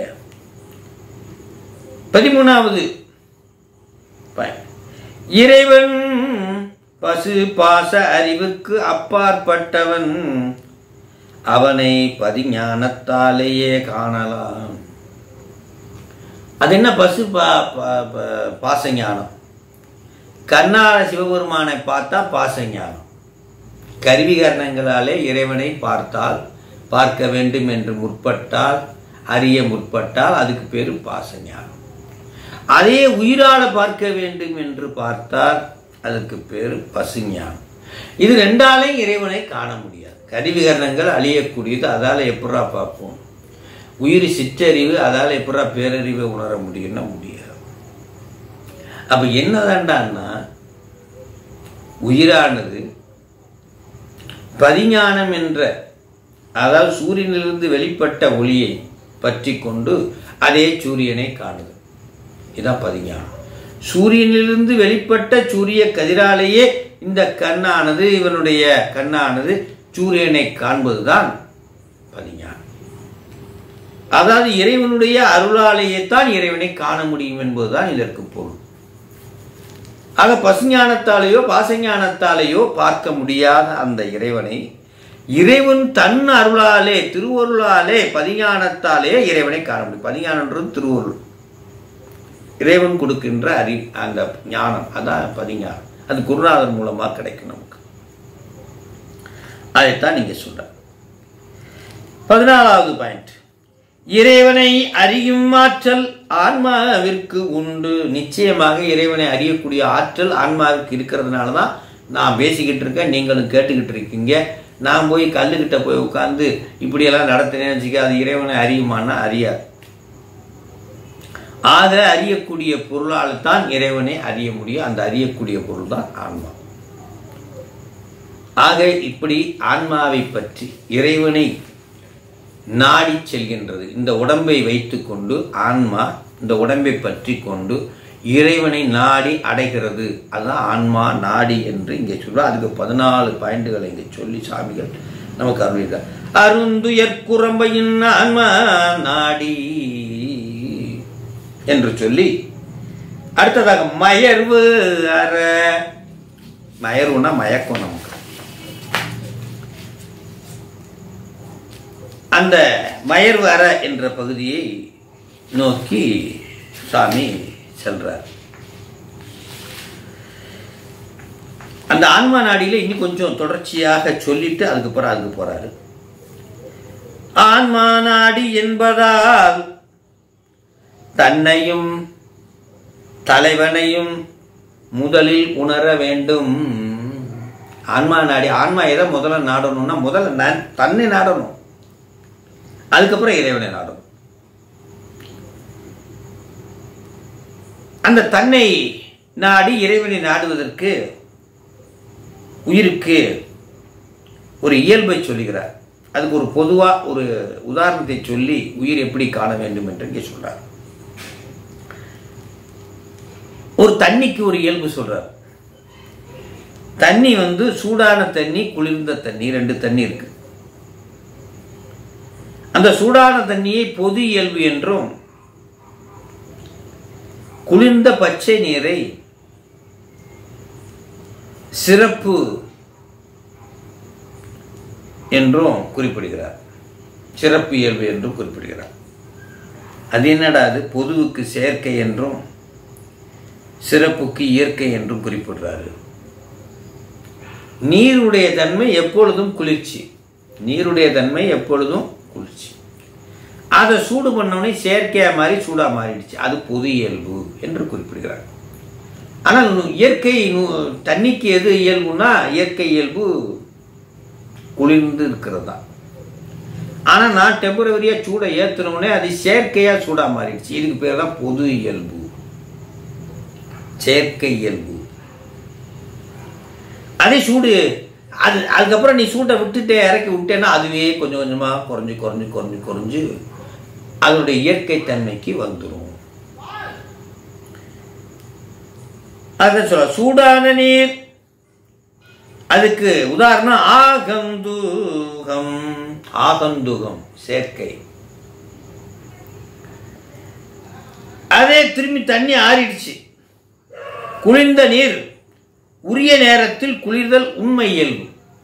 பதிமூணாவது பயன். இறைவன் பசு பாச அறிவுக்கு அப்பாற்பட்டவன் அவனை பதிஞானத்தாலேயே காணலாம் அது என்ன பசு பா பா- பா- பாசஞானம் கண்ணால சிவபெருமானை பார்த்தா பாசஞானம் கருவிகரணங்களாலே இறைவனை பார்த்தால் பார்க்க வேண்டும் என்று முற்பட்டால் அறிய முற்பட்டால் அதுக்கு பேரு பாசஞானம் அதே உயிரால பார்க்க வேண்டும் என்று பார்த்தால் அதற்கு பேரு பசுஞானம் இது ரெண்டாலையும் இறைவனை காண முடியாது கருவிகரணங்கள் அழியக்கூடியது அதால எப்படா பார்ப்போம் உயிர் சிற்றறிவு அதால எப்படா பேரறிவை உணர முடியும்னா முடியாது அப்ப என்னதாண்டான்னா உயிரானது பதிஞானம் என்ற அதாவது சூரியனிலிருந்து வெளிப்பட்ட ஒளியை பற்றி கொண்டு அதே சூரியனை காணுது இதான் பதிஞானம் சூரியனிலிருந்து வெளிப்பட்ட சூரிய கதிராலேயே இந்த கண்ணானது இவனுடைய கண்ணானது சூரியனை காண்பதுதான் பதிஞானம் அதாவது இறைவனுடைய அருளாலேயே தான் இறைவனை காண முடியும் என்பதுதான் இதற்கு பொருள் ஆக பசுஞானத்தாலேயோ பாசஞானத்தாலேயோ பார்க்க முடியாத அந்த இறைவனை இறைவன் தன் அருளாலே திருவருளாலே பதிஞானத்தாலே இறைவனை காண முடியும் பதிஞானன்றது திருவருள் இறைவன் கொடுக்கின்ற அறி அந்த ஞானம் அதான் பதிஞானம் அது குருநாதர் மூலமாக கிடைக்கும் நமக்கு அதைத்தான் நீங்க சொல்ற பதினாலாவது பாயிண்ட் இறைவனை அறியும் ஆற்றல் ஆன்மாவிற்கு உண்டு நிச்சயமாக இறைவனை அறியக்கூடிய ஆற்றல் ஆன்மாவிற்கு இருக்கிறதுனால தான் நான் பேசிக்கிட்டு இருக்கேன் நீங்களும் கேட்டுக்கிட்டு இருக்கீங்க நான் போய் கல்லுக்கிட்ட போய் உட்காந்து இப்படியெல்லாம் நடத்தினேன்னு வச்சுக்க அது இறைவனை அறியுமான்னா அறியாது ஆக அறியக்கூடிய பொருளால் தான் இறைவனை அறிய முடியும் அந்த அறியக்கூடிய பொருள் தான் ஆன்மா ஆக இப்படி ஆன்மாவை பற்றி இறைவனை நாடி செல்கின்றது இந்த உடம்பை வைத்துக்கொண்டு ஆன்மா இந்த உடம்பை பற்றி கொண்டு இறைவனை நாடி அடைகிறது அதுதான் ஆன்மா நாடி என்று இங்கே சொல்றோம் அதுக்கு பதினாலு பாயிண்டுகளை இங்கே சொல்லி சாமிகள் நமக்கு அருள்கிறார் அருந்துயர் குரம்பையின் ஆன்மா நாடி என்று சொல்லி அடுத்ததாக மயர்வு அற மயர்வுனா மயக்கம் நமக்கு அந்த மயர்வு அற என்ற பகுதியை நோக்கி சாமி செல்றார் அந்த ஆன்மா நாடியில இன்னும் கொஞ்சம் தொடர்ச்சியாக சொல்லிட்டு அதுக்கப்புறம் அதுக்கு போறாரு ஆன்மா நாடி என்பதால் தன்னையும் தலைவனையும் முதலில் உணர வேண்டும் ஆன்மா நாடி ஆன்மா எதை முதல்ல நாடணும்னா முதல்ல நான் தன்னை நாடணும் அதுக்கப்புறம் இறைவனை நாடணும் அந்த தன்னை நாடி இறைவனை நாடுவதற்கு உயிருக்கு ஒரு இயல்பை சொல்லுகிறார் அதுக்கு ஒரு பொதுவா ஒரு உதாரணத்தை சொல்லி உயிர் எப்படி காண வேண்டும் என்று இங்கே சொல்றார் ஒரு தண்ணிக்கு ஒரு இயல்பு சொல்றார் தண்ணி வந்து சூடான தண்ணி குளிர்ந்த தண்ணி ரெண்டு தண்ணி இருக்கு அந்த சூடான தண்ணியை பொது இயல்பு என்றும் குளிர்ந்த பச்சை நீரை சிறப்பு என்றும் குறிப்பிடுகிறார் சிறப்பு இயல்பு என்றும் குறிப்பிடுகிறார் அது என்னடா அது பொதுவுக்கு செயற்கை என்றும் சிறப்புக்கு இயற்கை என்றும் குறிப்பிடுறாரு நீருடைய தன்மை எப்பொழுதும் குளிர்ச்சி நீருடைய தன்மை எப்பொழுதும் குளிர்ச்சி அதை சூடு பண்ணோடனே செயற்கையாக மாறி சூடாக மாறிடுச்சு அது பொது இயல்பு என்று குறிப்பிடுகிறார் ஆனால் நு- இயற்கை நு- தண்ணிக்கு எது இயல்புனா இயற்கை இயல்பு குளிர்ந்து இருக்கிறது தான் ஆனால் நான் டெம்பரவரியாக சூடை ஏற்றினோடனே அது செயற்கையாக சூடாக மாறிடுச்சு இதுக்கு பேர் தான் பொது இயல்பு செயற்கை இயல்பு அதே சூடு அது அதுக்கப்புறம் நீ சூட்டை விட்டுட்டு இறக்கி விட்டேன்னா அதுவே கொஞ்சம் கொஞ்சமாக குறைஞ்சு குறைஞ்சு குறைஞ்சு குறைஞ்சு அதனுடைய இயற்கை தன்மைக்கு வந்துடும் அதான் சொல்ல சூடான நீர் அதுக்கு உதாரணம் ஆகந்தூகம் ஆகந்தூகம் சேர்க்கை அதே திரும்பி தண்ணி ஆறிடுச்சு குளிர்ந்த நீர் உரிய நேரத்தில் குளிர்தல் உண்மை இயல்பு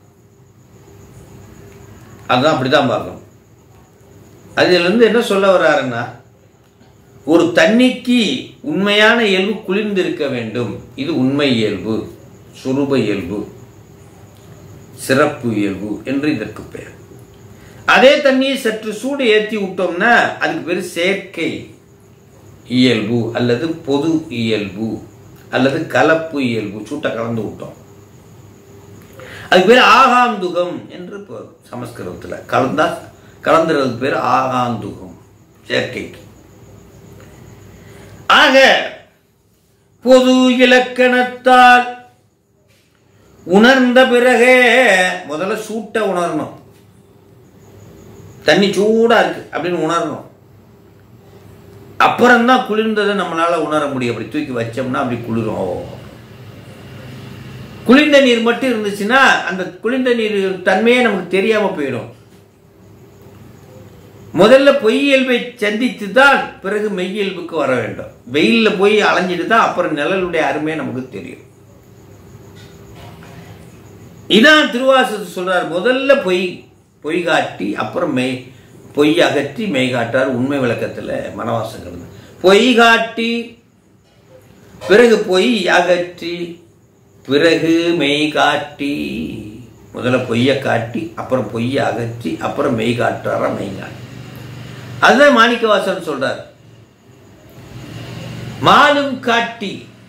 அதுதான் அப்படிதான் பார்க்கணும் அதுல இருந்து என்ன சொல்ல வர்றாருன்னா ஒரு தண்ணிக்கு உண்மையான இயல்பு குளிர்ந்து இருக்க வேண்டும் இது உண்மை இயல்பு சுரூப இயல்பு சிறப்பு இயல்பு என்று இதற்கு பெயர் அதே தண்ணியை சற்று சூடு ஏற்றி விட்டோம்னா அதுக்கு பேர் செயற்கை இயல்பு அல்லது பொது இயல்பு அல்லது கலப்பு இயல்பு சூட்டை கலந்து விட்டோம் அதுக்கு பேர் ஆகாந்துகம் என்று பெயர் சமஸ்கிருதத்தில் கலந்தா கலந்துறதுக்கு பேர் ஆகாந்துகம் செயற்கைக்கு ஆக பொது இலக்கணத்தால் உணர்ந்த பிறகே முதல்ல சூட்டை உணரணும் தண்ணி சூடா இருக்கு அப்படின்னு உணரணும் அப்புறம்தான் குளிர்ந்ததை நம்மளால உணர முடியும் அப்படி தூக்கி வச்சோம்னா அப்படி குளிரும் ஓ. குளிர்ந்த நீர் மட்டும் இருந்துச்சுன்னா அந்த குளிர்ந்த நீர் தன்மையே நமக்கு தெரியாம போயிடும் முதல்ல பொய்யியல்பை சந்தித்து தான் பிறகு மெய்யியல்புக்கு வர வேண்டும் வெயில்ல போய் அலைஞ்சிட்டு தான் அப்புறம் நிழலுடைய அருமையை நமக்கு தெரியும் இதான் திருவாசத்து சொல்றார் முதல்ல பொய் பொய் காட்டி அப்புறம் மெய் பொய் அகற்றி மெய் காட்டார் உண்மை விளக்கத்துல மனவாசங்கள் பொய் காட்டி பிறகு பொய் அகற்றி பிறகு மெய் காட்டி முதல்ல பொய்யை காட்டி அப்புறம் பொய்யை அகற்றி அப்புறம் மெய் காட்டுறாரா மெய் காட்டி அதுதான் மாணிக்கவாசன் சொல்றார் மாலும் காட்டி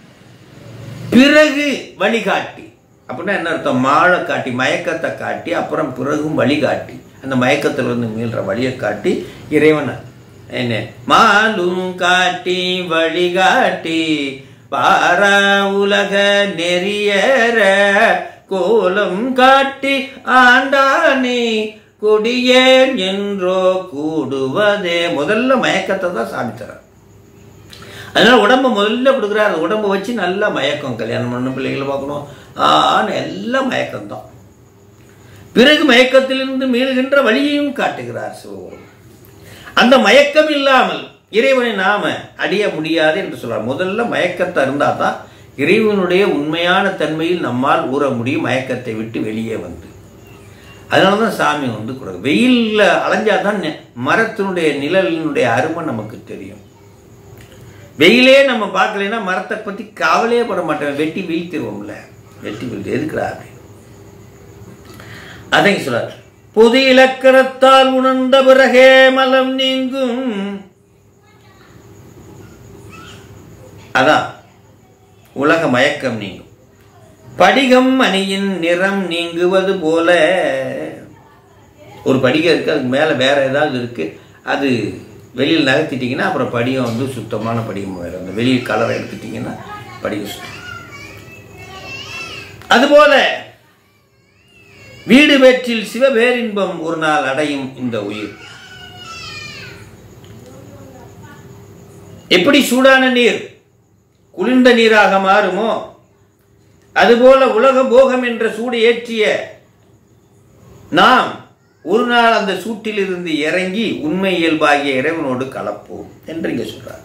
பிறகு வழிகாட்டி அப்படின்னா என்ன அர்த்தம் மாலை காட்டி மயக்கத்தை காட்டி அப்புறம் பிறகும் வழிகாட்டி அந்த மயக்கத்திலிருந்து மீள்ற வழியை காட்டி இறைவன் என்ன மாலும் காட்டி வழிகாட்டி பாரா உலக நெறியற கோலம் காட்டி ஆண்டானே கொடியேன் என்றோ கூடுவதே முதல்ல மயக்கத்தை தான் சாமி தரார் அதனால உடம்ப முதல்ல கொடுக்குறாரு உடம்ப வச்சு நல்லா மயக்கம் கல்யாணம் பண்ணணும் பிள்ளைகளை பார்க்கணும் ஆன்னு எல்லாம் மயக்கம்தான் பிறகு மயக்கத்திலிருந்து மீள்கின்ற வழியையும் காட்டுகிறார் சிவபெருமான் அந்த மயக்கம் இல்லாமல் இறைவனை நாம அடைய முடியாது என்று சொல்றார் முதல்ல மயக்கத்தை இருந்தா தான் இறைவனுடைய உண்மையான தன்மையில் நம்மால் ஊற முடியும் மயக்கத்தை விட்டு வெளியே வந்து அதனால தான் சாமி வந்து கொடுக்கும் வெயிலில் அலைஞ்சாதான் நெ- மரத்தினுடைய நிழலினுடைய அருமை நமக்கு தெரியும் வெயிலே நம்ம பார்க்கலைன்னா மரத்தை பற்றி கவலையே பட மாட்டோம் வெட்டி வீழ்த்திடுவோம்ல வெட்டி வீழ்த்து எதுக்குடா அப்படி அதை சொல்றார் பொது இலக்கணத்தால் உணர்ந்த பிறகே மலம் நீங்கும் அதான் உலக மயக்கம் நீங்கும் படிகம் அணியின் நிறம் நீங்குவது போல ஒரு படிகம் இருக்கு அதுக்கு மேலே வேற ஏதாவது இருக்கு அது வெளியில் நகர்த்திட்டீங்கன்னா அப்புறம் படிகம் வந்து சுத்தமான படிகம் வேறு அந்த வெளியில் கலரை எடுத்துட்டீங்கன்னா படிகம் சுத்தம் அதுபோல வீடு வேற்றில் சிவபேரின்பம் ஒரு நாள் அடையும் இந்த உயிர் எப்படி சூடான நீர் குளிர்ந்த நீராக மாறுமோ அதுபோல உலக போகம் என்ற சூடு ஏற்றிய நாம் ஒரு நாள் அந்த சூட்டிலிருந்து இறங்கி உண்மை இயல்பாகிய இறைவனோடு கலப்போம் என்று இங்க சொல்றார்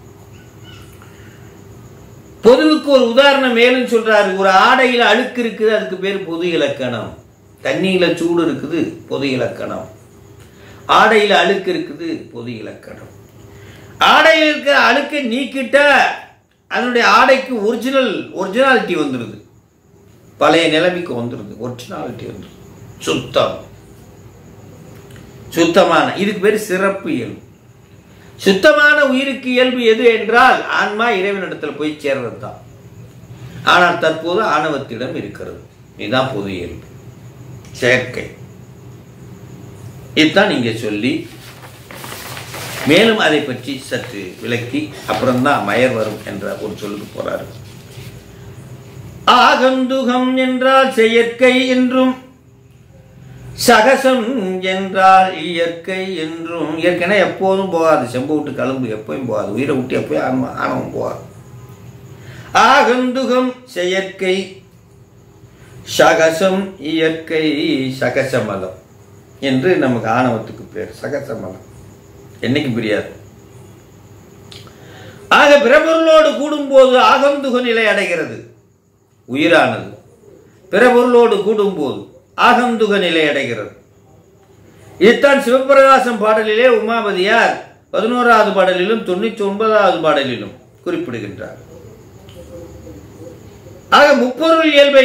பொதுவுக்கு ஒரு உதாரணம் மேலும் சொல்றாரு ஒரு ஆடையில அழுக்கு இருக்குது அதுக்கு பேர் பொது இலக்கணம் தண்ணியில சூடு இருக்குது பொது இலக்கணம் ஆடையில அழுக்கு இருக்குது பொது இலக்கணம் ஆடையில் இருக்கிற அழுக்கை நீக்கிட்டா அதனுடைய ஆடைக்கு ஒரிஜினல் ஒரிஜினாலிட்டி வந்துடுது பழைய நிலைமைக்கு வந்துடுது ஒரிஜினாலிட்டி வந்துடுது சுத்தம் சுத்தமான இதுக்கு பேர் சிறப்பு இயல்பு சுத்தமான உயிருக்கு இயல்பு எது என்றால் ஆன்மா இறைவனிடத்தில் போய் சேர்றது தான் ஆனால் தற்போது ஆணவத்திடம் இருக்கிறது இதுதான் பொது இயல்பு செயற்கை இதுதான் நீங்க சொல்லி மேலும் அதை பற்றி சற்று விளக்கி அப்புறம்தான் மயர் வரும் என்ற ஒரு சொல்லுக்கு போறாரு ஆகந்துகம் என்றால் செயற்கை என்றும் சகசம் என்றால் இயற்கை என்றும் இயற்கைனா எப்போதும் போகாது செம்பு விட்டு கழும்பு எப்பவும் போகாது உயிரை விட்டு எப்பயும் ஆன்மா ஆணவம் போகாது ஆகந்துகம் செயற்கை சகசம் இயற்கை சகசமலம் என்று நமக்கு ஆணவத்துக்கு பேர் சகசமலம் என்னைக்கு பிரியாது ஆக பிறபொருளோடு கூடும்போது ஆகந்துக நிலை அடைகிறது உயிரானது பிறபொருளோடு கூடும்போது ஆகந்துக நிலை அடைகிறது இதுதான் சிவபிரகாசம் பாடலிலே உமாபதியார் பதினோராவது பாடலிலும் தொண்ணூற்றி ஒன்பதாவது பாடலிலும் குறிப்பிடுகின்றார் ஆக முப்பொருள் இயல்பை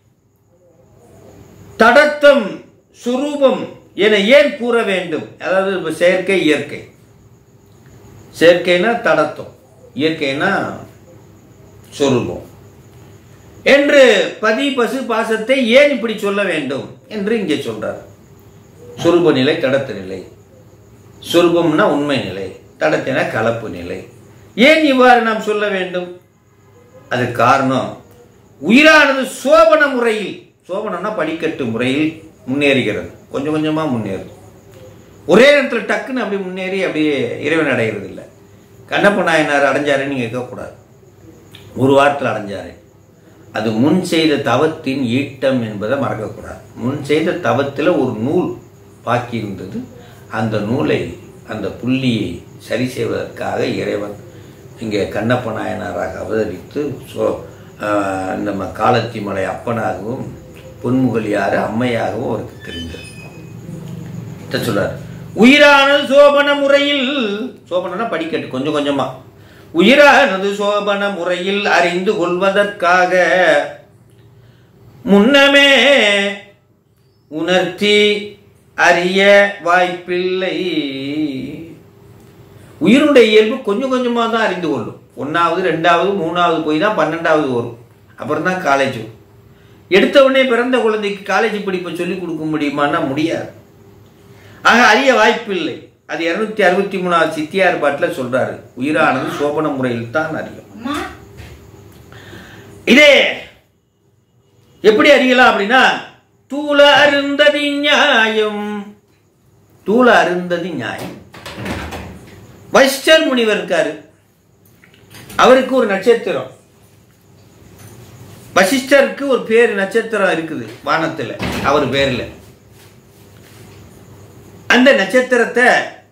தடத்தம் சுரூபம் என ஏன் கூற வேண்டும் அதாவது இப்ப செயற்கை இயற்கை செயற்கைனா தடத்தம் இயற்கைனா சொரூபம் என்று பதி பசு பாசத்தை ஏன் இப்படி சொல்ல வேண்டும் என்று இங்கே சொல்றார் சொரூப நிலை தடத்த நிலை சொரூபம்னா உண்மை நிலை தடத்தின கலப்பு நிலை ஏன் இவ்வாறு நாம் சொல்ல வேண்டும் அது காரணம் உயிரானது சோபன முறையில் சோபனம்னா படிக்கட்டு முறையில் முன்னேறுகிறது கொஞ்சம் கொஞ்சமாக முன்னேறும் ஒரே நேரத்தில் டக்குன்னு அப்படி முன்னேறி அப்படியே இறைவன் அடைகிறது இல்லை கண்ணப்ப நாயனார் அடைஞ்சாருன்னு நீங்கள் கேட்கக்கூடாது ஒரு வாரத்தில் அடைஞ்சாரு அது முன் செய்த தவத்தின் ஈட்டம் என்பதை மறக்கக்கூடாது முன் செய்த தவத்தில் ஒரு நூல் பாக்கி இருந்தது அந்த நூலை அந்த புள்ளியை சரி செய்வதற்காக இறைவன் இங்கே கண்ணப்ப நாயனாராக அவதரித்து சோ ஆஹ் நம்ம காலத்தி மலை அப்பனாகவும் பொன்முகலியார் அம்மையாகவும் அவருக்கு தெரிந்தது இதை சொல்றார் உயிரானது சோபன முறையில் சோபனம்னா படிக்கட்டு கொஞ்சம் கொஞ்சமா உயிரானது சோபன முறையில் அறிந்து கொள்வதற்காக முன்னமே உணர்த்தி அறிய வாய்ப்பில்லை உயிருடைய இயல்பு கொஞ்சம் கொஞ்சமாக தான் அறிந்து கொள்ளும் ஒன்றாவது ரெண்டாவது மூணாவது போய் தான் பன்னெண்டாவது வரும் அப்புறம் தான் காலேஜ் வரும் எடுத்த உடனே பிறந்த குழந்தைக்கு காலேஜ் படிப்பை சொல்லிக் கொடுக்க முடியுமான்னா முடியாது ஆக அறிய வாய்ப்பில்லை அது இருநூத்தி அறுபத்தி மூணாவது சித்தியார் பாட்டில் சொல்றாரு உயிரானது சோபன முறையில் தான் அறியும் அம்மா இதே எப்படி அறியலாம் அப்படின்னா தூள அருந்ததி நியாயம் தூள அருந்ததி நியாயம் வைஷ்டர் முனிவர் இருக்காரு அவருக்கு ஒரு நட்சத்திரம் வசிஷ்டருக்கு ஒரு பேர் நட்சத்திரம் இருக்குது வானத்துல அவர் பேர்ல அந்த நட்சத்திரத்தை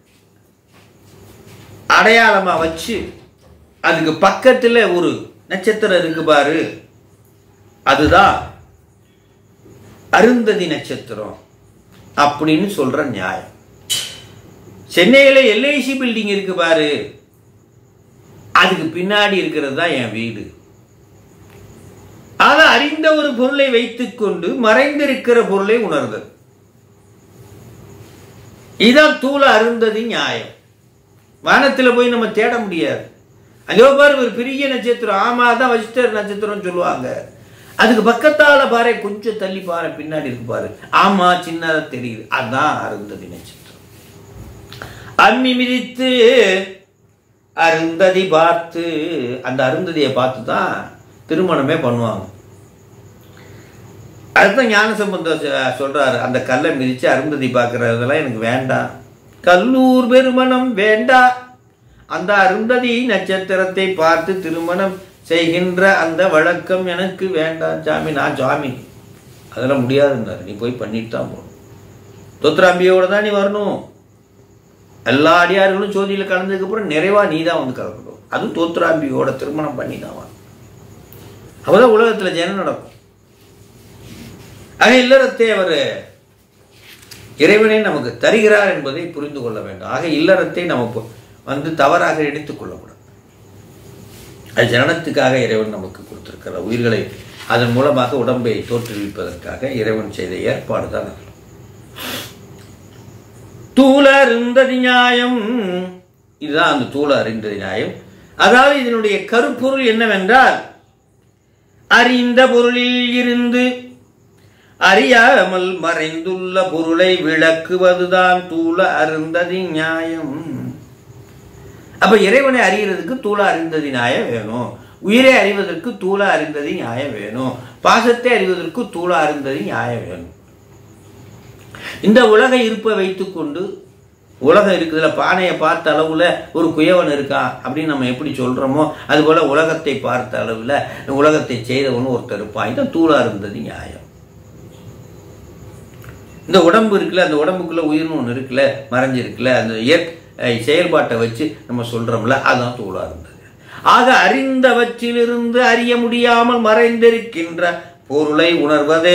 அடையாளமா வச்சு அதுக்கு பக்கத்துல ஒரு நட்சத்திரம் இருக்கு பாரு அதுதான் அருந்ததி நட்சத்திரம் அப்படின்னு சொல்ற நியாயம் சென்னையில எல்ஐசி பில்டிங் இருக்கு பாரு அதுக்கு பின்னாடி இருக்கிறது தான் என் வீடு ஆனா அறிந்த ஒரு பொருளை வைத்துக்கொண்டு மறைந்திருக்கிற பொருளை உணர்தல் இதான் தூள அருந்ததி நியாயம் வானத்துல போய் நம்ம தேட முடியாது அங்கே பாரு ஒரு பெரிய நட்சத்திரம் ஆமா தான் வசிஷ்டர் நட்சத்திரம் சொல்லுவாங்க அதுக்கு பக்கத்தால பாரு கொஞ்சம் தள்ளி பாரு பின்னாடி இருக்கு பாரு ஆமா சின்னதா தெரியுது அதான் அருந்ததி நட்சத்திரம் அம்மி மிதித்து அருந்ததி பார்த்து அந்த அருந்ததியை பார்த்து தான் திருமணமே பண்ணுவாங்க அதுதான் ஞான சம்பந்தம் சொ- சொல்றாரு அந்த கல்லை மிதிச்சு அருந்ததி பார்க்கறதெல்லாம் எனக்கு வேண்டாம் கல்லூர் பெருமணம் வேண்டா அந்த அருந்ததி நட்சத்திரத்தை பார்த்து திருமணம் செய்கின்ற அந்த வழக்கம் எனக்கு வேண்டாம் சாமி நான் சாமி அதெல்லாம் முடியாதுன்னாரு நீ போய் பண்ணிட்டு தான் போகணும் தோத்ராம்பியோட தான் நீ வரணும் எல்லா அடியார்களும் சோதியில் கலந்ததுக்கு அப்புறம் நிறைவா நீ தான் வந்து கலக்கணும் அதுவும் தோத்ராம்பியோட திருமணம் பண்ணி தான் வரணும் அப்பதான் உலகத்துல ஜனம் நடக்கும் ஆக இல்லறத்தை அவர் இறைவனை நமக்கு தருகிறார் என்பதை புரிந்து கொள்ள வேண்டும் ஆக இல்லறத்தை நமக்கு வந்து தவறாக எடுத்துக் கொள்ளக்கூடாது அது ஜனனத்துக்காக இறைவன் நமக்கு கொடுத்திருக்கிறார் உயிர்களை அதன் மூலமாக உடம்பை தோற்றுவிப்பதற்காக இறைவன் செய்த ஏற்பாடு தான் அது தூள அருந்ததி நியாயம் இதுதான் அந்த தூள அறிந்ததி நியாயம் அதாவது இதனுடைய கருப்பொருள் என்னவென்றால் அறிந்த பொருளில் இருந்து அறியாமல் மறைந்துள்ள பொருளை விளக்குவதுதான் தூள அருந்ததி நியாயம் அப்ப இறைவனை அறிகிறதுக்கு தூள அறிந்ததி நியாயம் வேணும் உயிரை அறிவதற்கு தூள அறிந்ததி நியாயம் வேணும் பாசத்தை அறிவதற்கு தூள அறிந்ததி நியாயம் வேணும் இந்த உலக இருப்பை வைத்துக்கொண்டு உலகம் இருக்குதுல பானையை பார்த்த அளவுல ஒரு குயவன் இருக்கான் அப்படின்னு நம்ம எப்படி சொல்றோமோ அதுபோல உலகத்தை பார்த்த அளவுல உலகத்தை செய்தவன் ஒருத்தர் இருப்பான் இதான் தூளா இருந்தது நியாயம் இந்த உடம்பு இருக்குல்ல அந்த உடம்புக்குள்ள உயிர்னு ஒன்று இருக்குல்ல மறைஞ்சிருக்குல்ல அந்த இயற்கை செயல்பாட்டை வச்சு நம்ம சொல்றோம்ல அதுதான் தூளா இருந்தது ஆக அறிந்தவற்றிலிருந்து அறிய முடியாமல் மறைந்திருக்கின்ற பொருளை உணர்வதே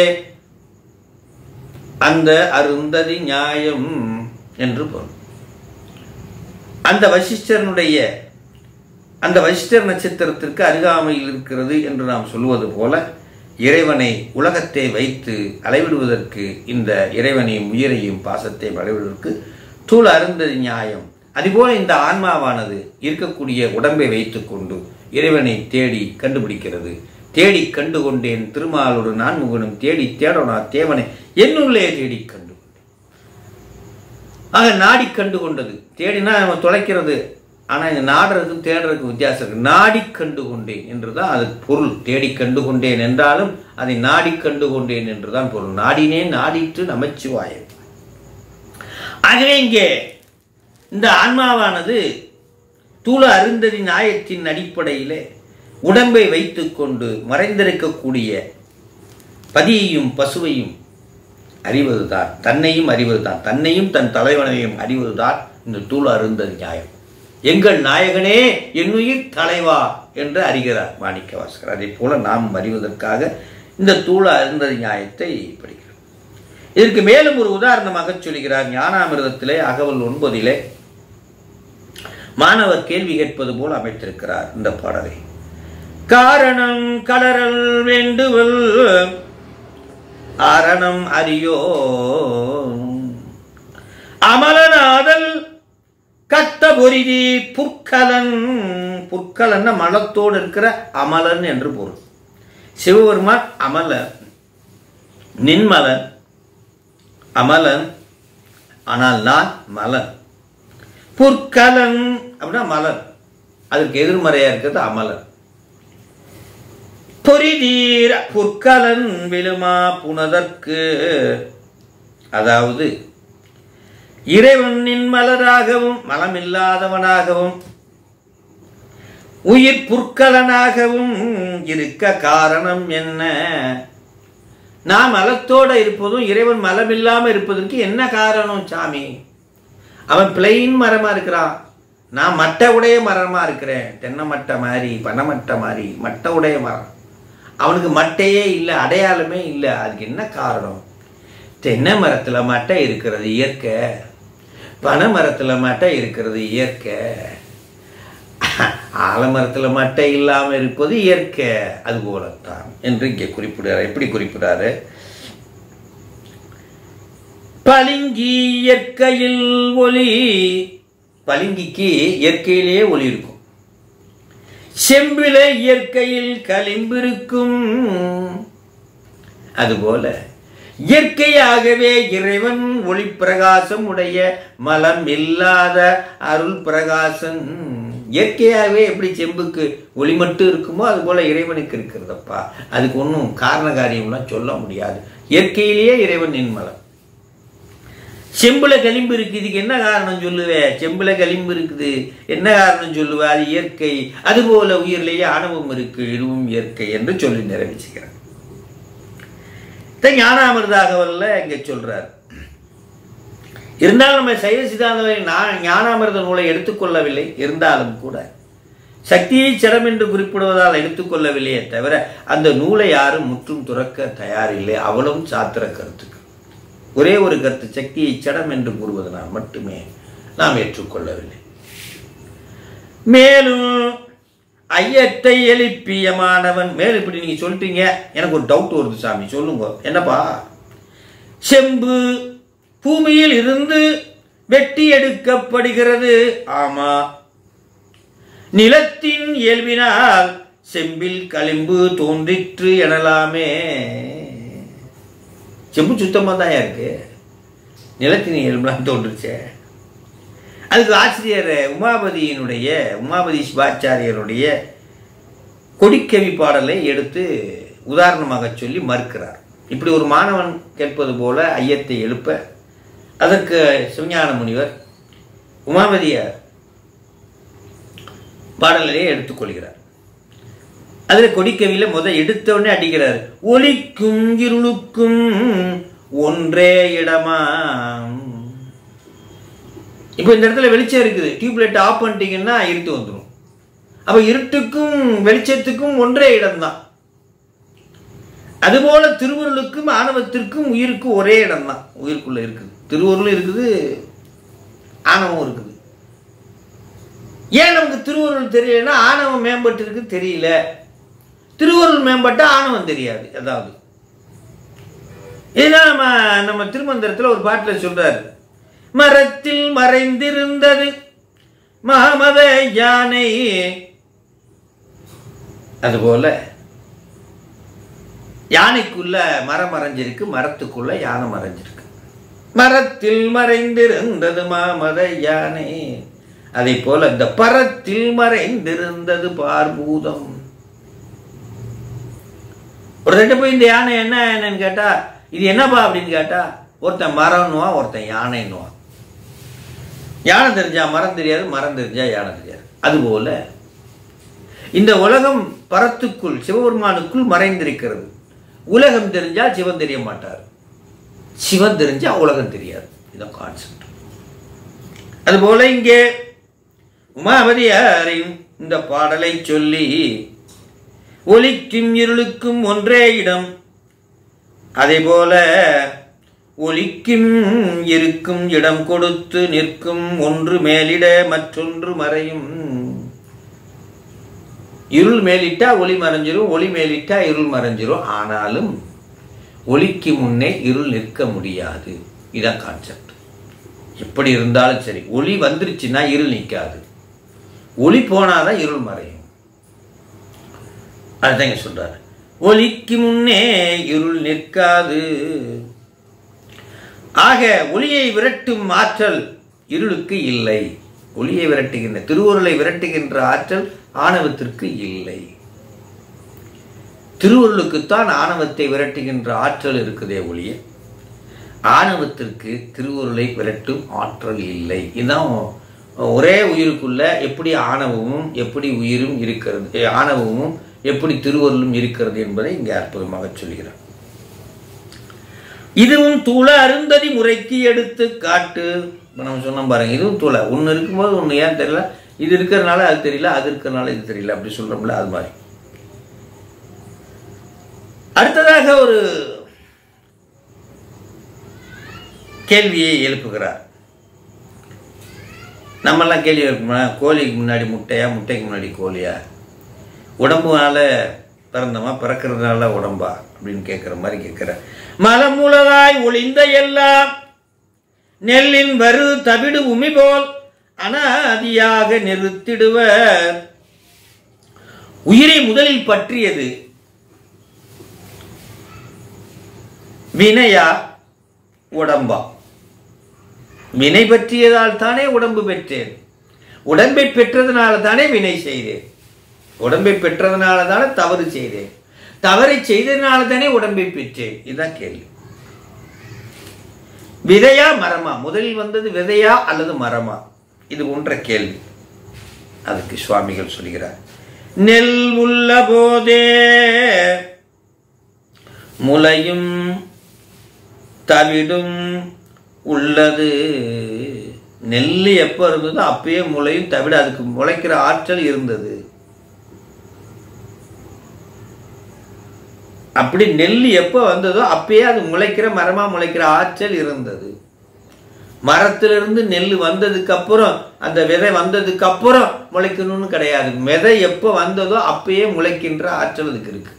அந்த அருந்ததி நியாயம் என்று பொருள் அந்த வசிஷ்டனுடைய அந்த வசிஷ்டர் நட்சத்திரத்திற்கு அருகாமையில் இருக்கிறது என்று நாம் சொல்லுவது போல இறைவனை உலகத்தை வைத்து அளவிடுவதற்கு இந்த இறைவனையும் உயிரையும் பாசத்தை அளவிடுவதற்கு தூள் அருந்ததி நியாயம் அதுபோல இந்த ஆன்மாவானது இருக்கக்கூடிய உடம்பை வைத்துக்கொண்டு இறைவனை தேடி கண்டுபிடிக்கிறது தேடி கண்டு கொண்டேன் திருமாலோடு நான்முகனும் தேடி தேடனா தேவனை என்னுள்ளே தேடி கண்டு ஆக நாடி கண்டு கொண்டது தேடினா நம்ம தொலைக்கிறது ஆனால் இந்த நாடுறதுக்கும் தேடுறதுக்கும் வித்தியாசம் இருக்கு நாடி கண்டு கொண்டேன் என்றுதான் அது பொருள் தேடி கண்டு கொண்டேன் என்றாலும் அதை நாடி கண்டு கொண்டேன் என்றுதான் பொருள் நாடினேன் நாடிட்டு நமச்சிவாயம் ஆகவே இங்கே இந்த ஆன்மாவானது தூள அருந்ததி நியாயத்தின் அடிப்படையிலே உடம்பை வைத்துக்கொண்டு மறைந்திருக்கக்கூடிய பதியையும் பசுவையும் அறிவதுதான் தன்னையும் அறிவதுதான் தன்னையும் தன் தலைவனையும் அறிவதுதான் இந்த தூள் அருந்தது நியாயம் எங்கள் நாயகனே என்னுயிர் தலைவா என்று அறிகிறார் மாணிக்க வாசகர் அதே போல நாம் அறிவதற்காக இந்த தூள அருந்தது நியாயத்தை படிக்கிறோம் இதற்கு மேலும் ஒரு உதாரணமாக சொல்கிறார் ஞானாமிரதத்திலே அகவல் ஒன்பதிலே மாணவர் கேள்வி கேட்பது போல் அமைத்திருக்கிறார் இந்த பாடலை காரணம் கலரல் வேண்டுவல் அரணம் அறியோ அமலநாதல் கத்த பொரிதி புற்கலன் புற்கலன் மலத்தோடு இருக்கிற அமலன் என்று பொருள் சிவபெருமான் அமலன் நின்மலன் அமலன் ஆனால் நான் மலன் புற்கலன் அப்படின்னா மலன் அதுக்கு எதிர்மறையா இருக்கிறது அமலன் பொறிதீர புற்கலன் விழுமா புனதற்கு அதாவது இறைவனின் மலராகவும் மலமில்லாதவனாகவும் உயிர் புற்கலனாகவும் இருக்க காரணம் என்ன நான் மலத்தோட இருப்பதும் இறைவன் மலம் இல்லாம இருப்பதற்கு என்ன காரணம் சாமி அவன் பிளெயின் மரமா இருக்கிறான் நான் மட்டை உடைய மரமா இருக்கிறேன் தென்னை மட்டை மாதிரி பனை மட்டை மாதிரி மட்டை உடைய மரம் அவனுக்கு மட்டையே இல்லை அடையாளமே இல்லை அதுக்கு என்ன காரணம் தென்னை மரத்தில் மட்டை இருக்கிறது இயற்கை பனை மரத்தில் மட்டை இருக்கிறது இயற்கை ஆலமரத்தில் மட்டை இல்லாமல் இருப்பது இயற்கை அது போலத்தான் என்று இங்கே குறிப்பிடுறார் எப்படி குறிப்பிடாரு பளிங்கி இயற்கையில் ஒளி பளிங்கிக்கு இயற்கையிலேயே ஒளி இருக்கும் செம்பில இயற்கையில் களிம்பிருக்கும் அதுபோல இயற்கையாகவே இறைவன் ஒளி பிரகாசம் உடைய மலம் இல்லாத அருள் பிரகாசம் இயற்கையாகவே எப்படி செம்புக்கு ஒளி மட்டும் இருக்குமோ அது போல இறைவனுக்கு இருக்கிறதப்பா அதுக்கு ஒன்றும் காரண காரியம்லாம் சொல்ல முடியாது இயற்கையிலேயே இறைவன் நின்மலம் செம்புல களிம்பு இருக்கு இதுக்கு என்ன காரணம் சொல்லுவே செம்புல களிம்பு இருக்குது என்ன காரணம் சொல்லுவ அது இயற்கை அதுபோல உயிரிலேயே ஆணவம் இருக்கு இதுவும் இயற்கை என்று சொல்லி நிறைவேற்றுகிறார் ஞானாமிர்தாகவல்ல இங்க சொல்றார் இருந்தாலும் நம்ம சைவ சித்தாந்தங்களை நான் ஞானாமிர்த நூலை எடுத்துக்கொள்ளவில்லை இருந்தாலும் கூட சக்தியை சிடம் என்று குறிப்பிடுவதால் எடுத்துக்கொள்ளவில்லையே தவிர அந்த நூலை யாரும் முற்றும் துறக்க தயாரில்லை அவளும் சாத்திர கருத்துக்கள் ஒரே ஒரு கருத்து சக்தியை சடம் என்று கூறுவதனால் மட்டுமே நாம் ஏற்றுக்கொள்ளவில்லை மேலும் ஐயத்தை எழுப்பிய மாணவன் மேல் இப்படி நீங்க சொல்லிட்டீங்க எனக்கு ஒரு டவுட் வருது சாமி சொல்லுங்க என்னப்பா செம்பு பூமியில் இருந்து வெட்டி எடுக்கப்படுகிறது ஆமா நிலத்தின் இயல்பினால் செம்பில் களிம்பு தோன்றிற்று எனலாமே செம்பு சுத்தமாக தான் இருக்கு நிலத்தின் இயல்புலாம் தோன்றுச்சே அதுக்கு ஆசிரியர் உமாபதியினுடைய உமாபதி சிவாச்சாரியருடைய கொடிக்கவி பாடலை எடுத்து உதாரணமாக சொல்லி மறுக்கிறார் இப்படி ஒரு மாணவன் கேட்பது போல ஐயத்தை எழுப்ப அதற்கு சிவஞான முனிவர் உமாபதிய பாடலையே எடுத்துக்கொள்கிறார் அதில் கொடிக்கவியில் முத எடுத்த உடனே அடிக்கிறார் ஒளிக்கும் இருளுக்கும் ஒன்றே இடமா இப்போ இந்த இடத்துல வெளிச்சம் இருக்குது டியூப்லைட் ஆஃப் பண்ணிட்டீங்கன்னா இருட்டு வந்துடும் அப்போ இருட்டுக்கும் வெளிச்சத்துக்கும் ஒன்றே இடம்தான் அதுபோல திருவருளுக்கும் ஆணவத்திற்கும் உயிருக்கும் ஒரே இடம்தான் உயிருக்குள்ள இருக்குது திருவருளும் இருக்குது ஆணவம் இருக்குது ஏன் நமக்கு திருவருள் தெரியலன்னா ஆணவம் மேம்பட்டு இருக்கு தெரியல திருவருள் மேம்பட்டா ஆணவம் தெரியாது அதாவது இதுதான் நம்ம நம்ம திருமந்திரத்தில் ஒரு பாட்டில் சொல்றாரு மரத்தில் மறைந்திருந்தது மாமத யானை அதுபோல யானைக்குள்ள மரம் மறைஞ்சிருக்கு மரத்துக்குள்ள யானை மறைஞ்சிருக்கு மரத்தில் மறைந்திருந்தது மாமத யானை அதே போல இந்த பரத்தில் மறைந்திருந்தது பார்பூதம் ஒருத்தட்ட போய் இந்த யானை என்ன என்னன்னு கேட்டா இது என்னப்பா அப்படின்னு கேட்டா ஒருத்தன் மரம்னுவான் ஒருத்தன் யானைன்னுவான் யானை தெரிஞ்சா மரம் தெரியாது மரம் தெரிஞ்சா யானை தெரியாது அதுபோல இந்த உலகம் பரத்துக்குள் சிவபெருமானுக்குள் மறைந்திருக்கிறது உலகம் தெரிஞ்சா சிவன் தெரிய மாட்டார் சிவன் தெரிஞ்சா உலகம் தெரியாது இதான் கான்செப்ட் அதுபோல இங்கே உமாபதியாரின் இந்த பாடலை சொல்லி ஒலிக்கும் இருளுக்கும் ஒன்றே இடம் அதே போல ஒலிக்கும் இருக்கும் இடம் கொடுத்து நிற்கும் ஒன்று மேலிட மற்றொன்று மறையும் இருள் மேலிட்டா ஒளி மறைஞ்சிரும் ஒளி மேலிட்டா இருள் மறைஞ்சிரும் ஆனாலும் ஒளிக்கு முன்னே இருள் நிற்க முடியாது இதான் கான்செப்ட் எப்படி இருந்தாலும் சரி ஒளி வந்துருச்சுன்னா இருள் நிற்காது ஒளி போனாதான் இருள் மறையும் அதுதான் இங்க சொல்றாரு ஒளிக்கு முன்னே இருள் நிற்காது ஆக ஒளியை விரட்டும் ஆற்றல் இருளுக்கு இல்லை ஒளியை விரட்டுகின்ற திருவுருளை விரட்டுகின்ற ஆற்றல் ஆணவத்திற்கு இல்லை திருவுருளுக்குத்தான் ஆணவத்தை விரட்டுகின்ற ஆற்றல் இருக்குதே ஒளிய ஆணவத்திற்கு திருவுருளை விரட்டும் ஆற்றல் இல்லை இதுதான் ஒரே உயிருக்குள்ள எப்படி ஆணவமும் எப்படி உயிரும் இருக்கிறது ஆணவமும் எப்படி திருவருளும் இருக்கிறது என்பதை இங்கே அற்புதமாக சொல்கிறார் இதுவும் தூள அருந்ததி முறைக்கு எடுத்து காட்டு இப்போ நம்ம சொன்னோம் பாருங்க இதுவும் தூளை ஒன்று இருக்கும்போது ஒன்று ஏன் தெரியல இது இருக்கிறனால அது தெரியல அது இருக்கிறனால இது தெரியல அப்படி சொல்றோம்ல அது மாதிரி அடுத்ததாக ஒரு கேள்வியை எழுப்புகிறார் நம்மெல்லாம் கேள்வி எழுப்போம்னா கோழிக்கு முன்னாடி முட்டையா முட்டைக்கு முன்னாடி கோழியா உடம்புனால பிறந்தமா பிறக்கிறதுனால உடம்பா அப்படின்னு கேட்குற மாதிரி கேட்குற மலமுலதாய் ஒளிந்த எல்லாம் நெல்லின் வரு தவிடு உமி போல் அனாதியாக நிறுத்திடுவர் உயிரை முதலில் பற்றியது வினையா உடம்பா வினை பற்றியதால் தானே உடம்பு பெற்றேன் உடம்பை பெற்றதுனால தானே வினை செய்தேன் உடம்பை பெற்றதுனால தானே தவறு செய்தேன் தவறை செய்ததுனால தானே உடம்பை பெற்றேன் இதுதான் கேள்வி விதையா மரமா முதலில் வந்தது விதையா அல்லது மரமா இது போன்ற கேள்வி அதுக்கு சுவாமிகள் சொல்கிறார் நெல் உள்ள போதே முளையும் தவிடும் உள்ளது நெல் எப்போ இருந்ததோ அப்பயே முளையும் தவிட அதுக்கு முளைக்கிற ஆற்றல் இருந்தது அப்படி நெல் எப்போ வந்ததோ அப்பயே அது முளைக்கிற மரமா முளைக்கிற ஆற்றல் இருந்தது மரத்திலிருந்து நெல் வந்ததுக்கு அப்புறம் அந்த விதை வந்ததுக்கு அப்புறம் முளைக்கணும்னு கிடையாது விதை எப்போ வந்ததோ அப்பயே முளைக்கின்ற ஆற்றல் அதுக்கு இருக்கு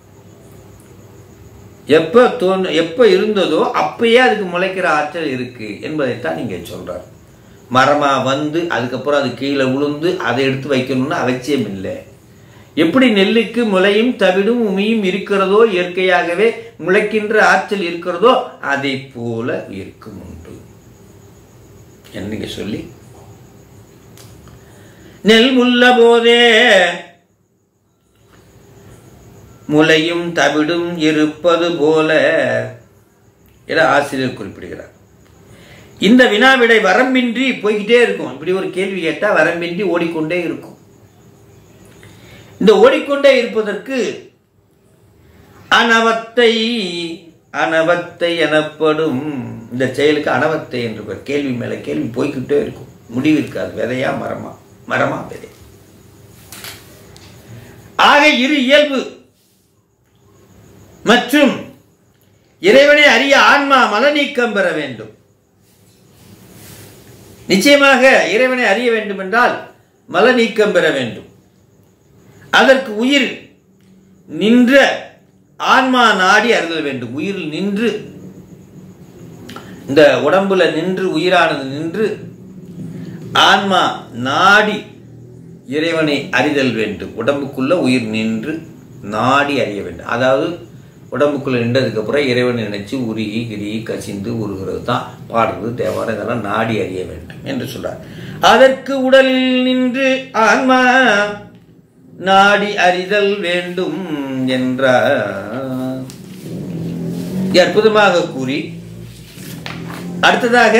எப்போ தோன் எப்போ இருந்ததோ அப்பயே அதுக்கு முளைக்கிற ஆற்றல் இருக்கு என்பதைத்தான் நீங்க சொல்றார் மரமா வந்து அதுக்கப்புறம் அது கீழே விழுந்து அதை எடுத்து வைக்கணும்னு அவசியம் இல்லை எப்படி நெல்லுக்கு முளையும் தவிடும் உமியும் இருக்கிறதோ இயற்கையாகவே முளைக்கின்ற ஆற்றல் இருக்கிறதோ அதை போல இருக்கும் உண்டு என்னங்க சொல்லி நெல் முள்ள போதே முளையும் தவிடும் இருப்பது போல என ஆசிரியர் குறிப்பிடுகிறார் இந்த வினாவிடை வரம்பின்றி போய்கிட்டே இருக்கும் இப்படி ஒரு கேள்வி கேட்டால் வரம்பின்றி ஓடிக்கொண்டே இருக்கும் இந்த ஓடிக்கொண்டே இருப்பதற்கு அனவத்தை அனவத்தை எனப்படும் இந்த செயலுக்கு அனவத்தை என்று பெயர் கேள்வி மேல கேள்வி போய்கிட்டே இருக்கும் முடிவு இருக்காது விதையா மரமா மரமா விதை ஆக இரு இயல்பு மற்றும் இறைவனை அறிய ஆன்மா மலநீக்கம் பெற வேண்டும் நிச்சயமாக இறைவனை அறிய வேண்டும் என்றால் மலநீக்கம் பெற வேண்டும் அதற்கு உயிர் நின்ற ஆன்மா நாடி அறிதல் வேண்டும் உயிர் நின்று இந்த உடம்புல நின்று உயிரானது நின்று ஆன்மா நாடி இறைவனை அறிதல் வேண்டும் உடம்புக்குள்ள உயிர் நின்று நாடி அறிய வேண்டும் அதாவது உடம்புக்குள்ள நின்றதுக்கு அப்புறம் இறைவனை நினைச்சு உருகி கிரி கசிந்து உருகிறது தான் பாடுறது தேவாரம் இதெல்லாம் நாடி அறிய வேண்டும் என்று சொல்றார் அதற்கு உடலில் நின்று ஆன்மா நாடி அறிதல் வேண்டும் என்றார் அற்புதமாக கூறி அடுத்ததாக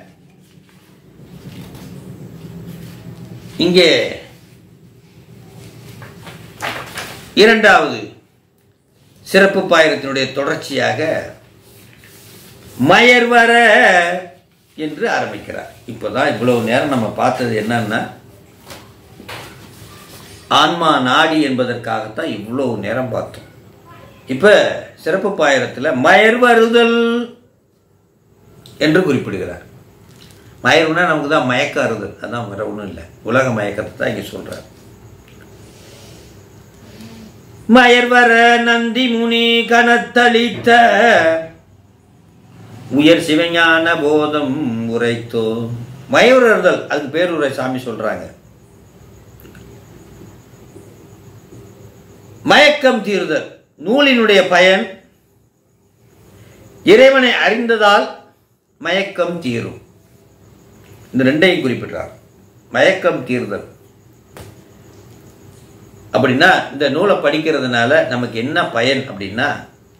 இங்கே இரண்டாவது சிறப்பு பாயிரத்தினுடைய தொடர்ச்சியாக மயர்வர என்று ஆரம்பிக்கிறார் இப்போதான் இவ்வளவு நேரம் நம்ம பார்த்தது என்னன்னா ஆன்மா நாடி என்பதற்காகத்தான் இவ்வளவு நேரம் பார்த்தோம் இப்ப சிறப்பு பாயிரத்தில் மயர்வருதல் என்று குறிப்பிடுகிறார் மயர்வுனா நமக்கு தான் மயக்கம் அறுதல் அதான் வேற ஒன்றும் இல்லை உலக மயக்கத்தை தான் இங்கே சொல்றார் மயர்வர நந்தி முனி கனத்தளித்த உயர் சிவஞான போதம் உரைத்தோ மயவரர்கள் அதுக்கு பேருரை சாமி சொல்றாங்க மயக்கம் தீர்தல் நூலினுடைய பயன் இறைவனை அறிந்ததால் மயக்கம் தீரும் இந்த ரெண்டையும் குறிப்பிட்டார் மயக்கம் தீர்தல் அப்படின்னா இந்த நூலை படிக்கிறதுனால நமக்கு என்ன பயன் அப்படின்னா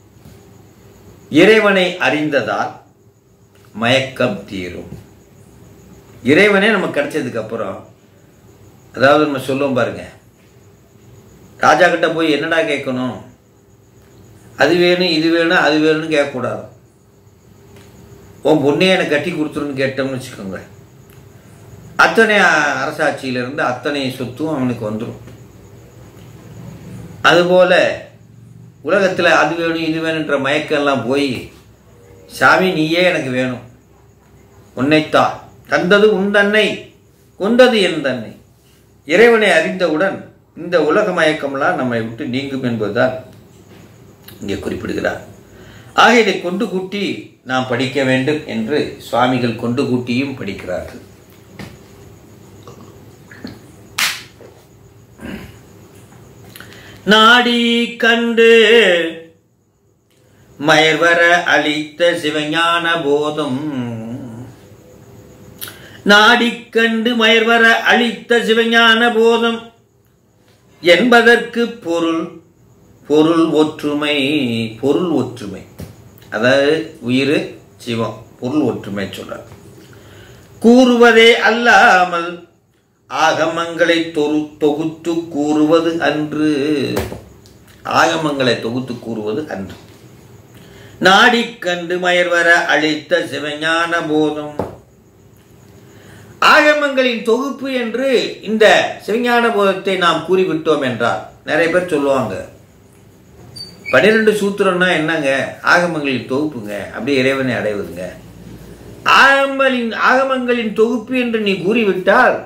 இறைவனை அறிந்ததால் மயக்கம் தீரும் இறைவனே நமக்கு கிடைச்சதுக்கு அப்புறம் அதாவது நம்ம சொல்லுவோம் பாருங்க ராஜா கிட்ட போய் என்னடா கேட்கணும் அது வேணும் இது வேணும் அது வேணும்னு கேட்கக்கூடாது உன் பொண்ணே எனக்கு கட்டி கொடுத்துருன்னு கேட்டோம்னு வச்சுக்கோங்க அத்தனை அரசாட்சியிலிருந்து அத்தனை சொத்தும் அவனுக்கு வந்துடும் அதுபோல உலகத்தில் அது வேணும் இது வேணுன்ற மயக்கெல்லாம் போய் சாமி நீயே எனக்கு வேணும் உன்னைத்தா தந்தது உன் தன்னை கொண்டது என் தன்னை இறைவனை அறிந்தவுடன் இந்த உலக மயக்கம்லாம் நம்மை விட்டு நீங்கும் என்பதுதான் இங்கே குறிப்பிடுகிறார் ஆக இதை கொண்டு கூட்டி நாம் படிக்க வேண்டும் என்று சுவாமிகள் கொண்டு கூட்டியும் படிக்கிறார்கள் நாடி கண்டு மயர்வர அளித்த சிவஞான போதம் நாடிக்கண்டு மயர்வர அளித்த சிவஞான போதம் என்பதற்கு பொருள் பொருள் ஒற்றுமை பொருள் ஒற்றுமை அதாவது உயிர் சிவம் பொருள் ஒற்றுமை சொல்றார் கூறுவதே அல்லாமல் ஆகமங்களை தொரு தொகுத்து கூறுவது அன்று ஆகமங்களை தொகுத்து கூறுவது அன்று நாடிக்கண்டு மயர்வர அளித்த சிவஞான போதம் ஆகமங்களின் தொகுப்பு என்று இந்த சிவஞான போதத்தை நாம் கூறிவிட்டோம் என்றால் நிறைய பேர் சொல்லுவாங்க பன்னிரெண்டு சூத்திரம்னா என்னங்க ஆகமங்களின் தொகுப்புங்க அப்படியே இறைவனை அடைவதுங்க ஆகமலின் ஆகமங்களின் தொகுப்பு என்று நீ கூறிவிட்டால்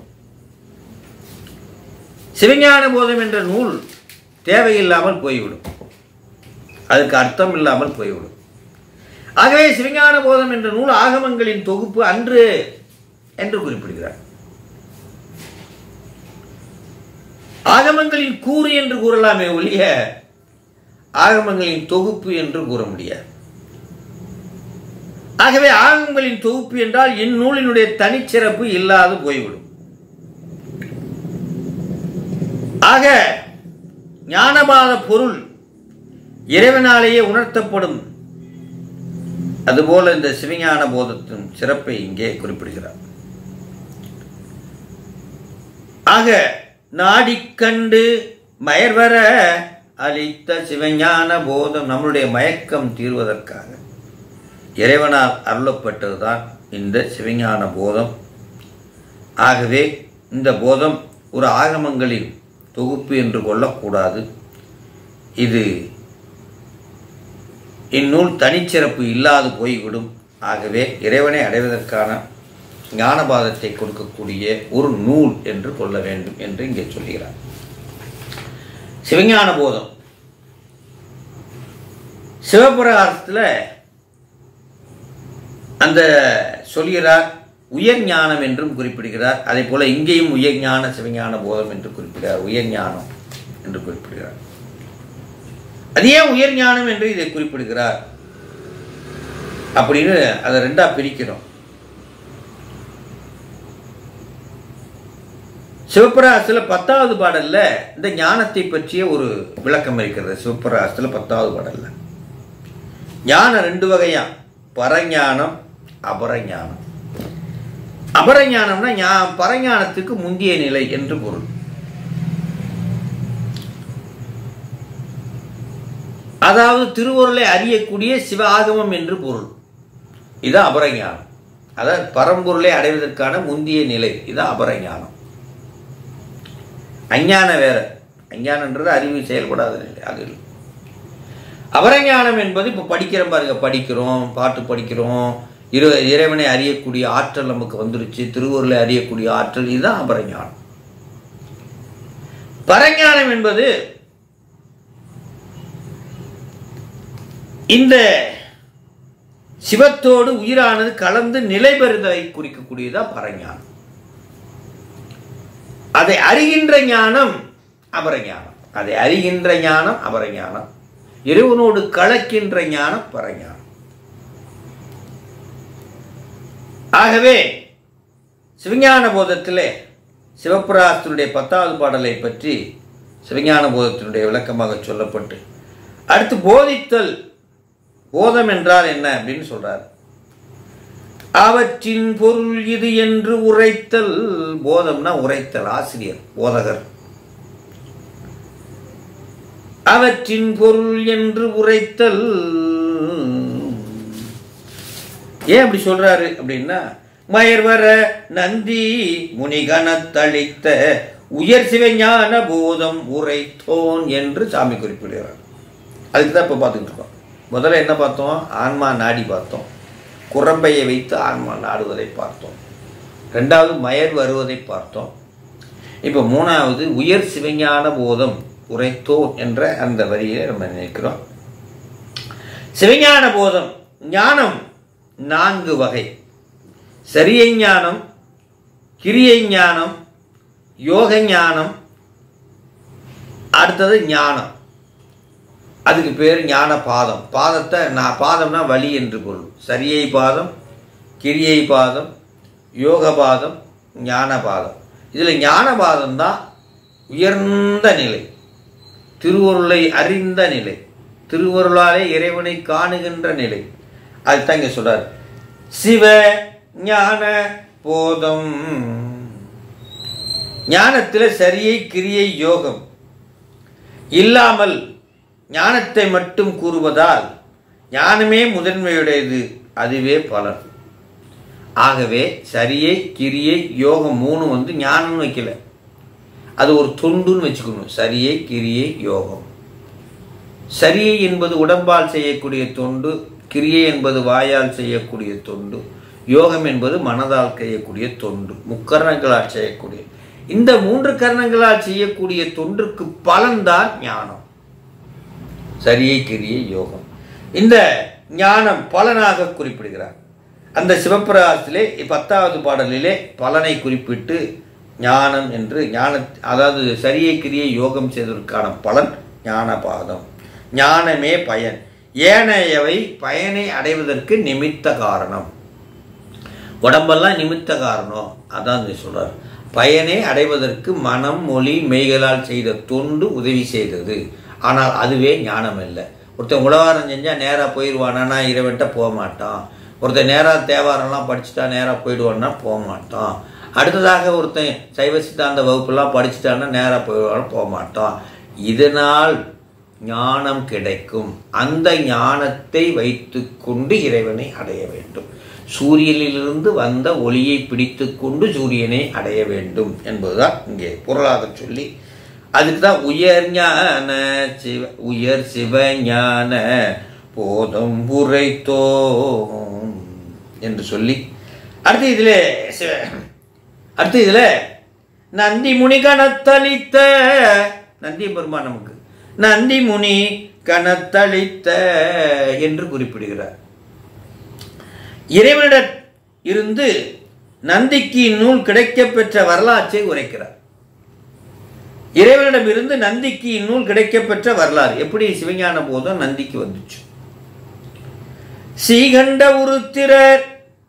சிவஞான போதம் என்ற நூல் தேவையில்லாமல் போய்விடும் அதுக்கு அர்த்தம் இல்லாமல் போய்விடும் ஆகவே சிவஞான போதம் என்ற நூல் ஆகமங்களின் தொகுப்பு அன்று என்று குறிப்பிடுகிறார் ஆகமங்களின் கூறு என்று கூறலாமே ஒழிய ஆகமங்களின் தொகுப்பு என்று கூற முடியாது ஆகவே ஆகமங்களின் தொகுப்பு என்றால் இந்நூலினுடைய தனிச்சிறப்பு இல்லாது போய்விடும் ஆக ஞானபாத பொருள் இறைவனாலேயே உணர்த்தப்படும் அதுபோல இந்த சிவஞான போதத்தின் சிறப்பை இங்கே குறிப்பிடுகிறார் ஆக நாடிக்கண்டு மயர்வர அளித்த சிவஞான போதம் நம்மளுடைய மயக்கம் தீர்வதற்காக இறைவனால் அருளப்பட்டதுதான் இந்த சிவஞான போதம் ஆகவே இந்த போதம் ஒரு ஆகமங்களின் தொகுப்பு என்று கொள்ளக்கூடாது இது இந்நூல் தனிச்சிறப்பு இல்லாது போய்விடும் ஆகவே இறைவனை அடைவதற்கான ஞானபாதத்தை கொடுக்கக்கூடிய ஒரு நூல் என்று கொள்ள வேண்டும் என்று இங்கே சொல்கிறார் சிவஞான போதம் சிவபிரகாசத்தில் அந்த சொல்கிறார் உயர் ஞானம் என்றும் குறிப்பிடுகிறார் அதே போல இங்கேயும் உயர் ஞான சிவஞான போதம் என்று குறிப்பிடுகிறார் உயர் ஞானம் என்று குறிப்பிடுகிறார் அது ஏன் உயர் ஞானம் என்று இதை குறிப்பிடுகிறார் அப்படின்னு அதை ரெண்டா பிரிக்கிறோம் சிவபிரகாசத்தில் பத்தாவது பாடல்ல இந்த ஞானத்தை பற்றிய ஒரு விளக்கம் இருக்கிறது சிவபிரகாசத்தில் பத்தாவது பாடல்ல ஞானம் ரெண்டு வகையா பரஞானம் அபரஞானம் அபரஞானம்னா ஞா பரஞானத்துக்கு முந்திய நிலை என்று பொருள் அதாவது திருவருளை அறியக்கூடிய சிவ ஆகமம் என்று பொருள் இதுதான் அபரஞானம் அதாவது பரம்பொருளை அடைவதற்கான முந்திய நிலை இதுதான் அபரஞானம் அஞ்ஞானம் வேற அஞ்ஞானன்றது அறிவு செயல்படாத நிலை அது இல்லை அபரஞானம் என்பது இப்போ படிக்கிறோம் பாருங்க படிக்கிறோம் பாட்டு படிக்கிறோம் இரு இறைவனை அறியக்கூடிய ஆற்றல் நமக்கு வந்துருச்சு திருவருளை அறியக்கூடிய ஆற்றல் இதுதான் அபரஞானம் பரஞானம் என்பது இந்த சிவத்தோடு உயிரானது கலந்து நிலை பெறுதலை குறிக்கக்கூடியதா பரஞானம் அதை அறிகின்ற ஞானம் அபரஞானம் அதை அறிகின்ற ஞானம் அபரஞானம் இறைவனோடு கலக்கின்ற ஞானம் பரஞானம் ஆகவே சிவஞான போதத்திலே சிவபிராசத்தினுடைய பத்தாவது பாடலை பற்றி சிவஞான போதத்தினுடைய விளக்கமாக சொல்லப்பட்டு அடுத்து போதித்தல் போதம் என்றால் என்ன அப்படின்னு சொல்றார் அவற்றின் பொருள் இது என்று உரைத்தல் போதம்னா உரைத்தல் ஆசிரியர் போதகர் அவற்றின் பொருள் என்று உரைத்தல் ஏன் அப்படி சொல்றாரு அப்படின்னா மயர்வர நந்தி முனிகணத்தளித்த உயர் சிவஞான போதம் உரைத்தோன் என்று சாமி குறிப்பிடுகிறார் அதுக்கு தான் இப்போ பார்த்துக்கிட்டு இருக்கோம் முதல்ல என்ன பார்த்தோம் ஆன்மா நாடி பார்த்தோம் குரம்பையை வைத்து ஆன்மா நாடுவதை பார்த்தோம் ரெண்டாவது மயர் வருவதை பார்த்தோம் இப்போ மூணாவது உயர் சிவஞான போதம் உரைத்தோன் என்ற அந்த வரியை நம்ம நினைக்கிறோம் சிவஞான போதம் ஞானம் நான்கு வகை சரியை ஞானம் கிரியை ஞானம் யோக ஞானம் அடுத்தது ஞானம் அதுக்கு பேர் ஞான பாதம் பாதத்தை நான் பாதம்னா வழி என்று பொருள் சரியை பாதம் கிரியை பாதம் யோக பாதம் ஞான பாதம் இதில் ஞான பாதம் தான் உயர்ந்த நிலை திருவருளை அறிந்த நிலை திருவருளாலே இறைவனை காணுகின்ற நிலை அதுதான் இங்கே சொல்றார் சிவ ஞான போதம் ஞானத்தில் சரியை கிரியை யோகம் இல்லாமல் ஞானத்தை மட்டும் கூறுவதால் ஞானமே முதன்மையுடையது அதுவே பலன் ஆகவே சரியை கிரியை யோகம் மூணு வந்து ஞானம்னு வைக்கல அது ஒரு தொண்டுன்னு வச்சுக்கணும் சரியை கிரியை யோகம் சரியை என்பது உடம்பால் செய்யக்கூடிய தொண்டு கிரியை என்பது வாயால் செய்யக்கூடிய தொண்டு யோகம் என்பது மனதால் செய்யக்கூடிய தொண்டு முக்கரணங்களால் செய்யக்கூடிய இந்த மூன்று கரணங்களால் செய்யக்கூடிய தொன்றுக்கு பலன்தான் ஞானம் சரியை கிரிய யோகம் இந்த ஞானம் பலனாக குறிப்பிடுகிறார் அந்த சிவப்பிரகாசத்திலே பத்தாவது பாடலிலே பலனை குறிப்பிட்டு ஞானம் என்று ஞான அதாவது சரியை கிரிய யோகம் செய்வதற்கான பலன் ஞானபாதம் ஞானமே பயன் ஏனையவை பயனை அடைவதற்கு நிமித்த காரணம் உடம்பெல்லாம் நிமித்த காரணம் அதான் இங்க சொல்றார் பயனை அடைவதற்கு மனம் மொழி மெய்களால் செய்த தொண்டு உதவி செய்தது ஆனால் அதுவே ஞானம் இல்லை ஒருத்தன் உலகாரம் செஞ்சால் நேராக போயிடுவானா இறைவன்ட்ட போக மாட்டான் ஒருத்தன் நேராக தேவாரம்லாம் படிச்சுட்டா நேராக போயிடுவான்னா போக மாட்டான் அடுத்ததாக ஒருத்தன் சைவ சித்தாந்த வகுப்புலாம் படிச்சுட்டான்னா நேராக போயிடுவானா போக மாட்டான் இதனால் ஞானம் கிடைக்கும் அந்த ஞானத்தை வைத்துக்கொண்டு இறைவனை அடைய வேண்டும் சூரியனிலிருந்து வந்த ஒளியை பிடித்துக்கொண்டு சூரியனை அடைய வேண்டும் என்பதுதான் இங்கே பொருளாக சொல்லி அதுக்கு தான் உயர் ஞான சிவ உயர் சிவஞான போதம் உரைத்தோம் என்று சொல்லி அடுத்து இதில் சிவ அடுத்து இதில் நந்தி முனி கணத்தளித்த நந்தி பெருமான் நமக்கு நந்தி முனி கணத்தளித்த என்று குறிப்பிடுகிறார் இறைவனிட இருந்து நந்திக்கு இந்நூல் கிடைக்கப் பெற்ற வரலாற்றை உரைக்கிறார் இறைவனிடமிருந்து நந்திக்கு இந்நூல் கிடைக்கப் பெற்ற வரலாறு எப்படி சிவஞான போதும் நந்திக்கு வந்துச்சு சீகண்ட உருத்திரர்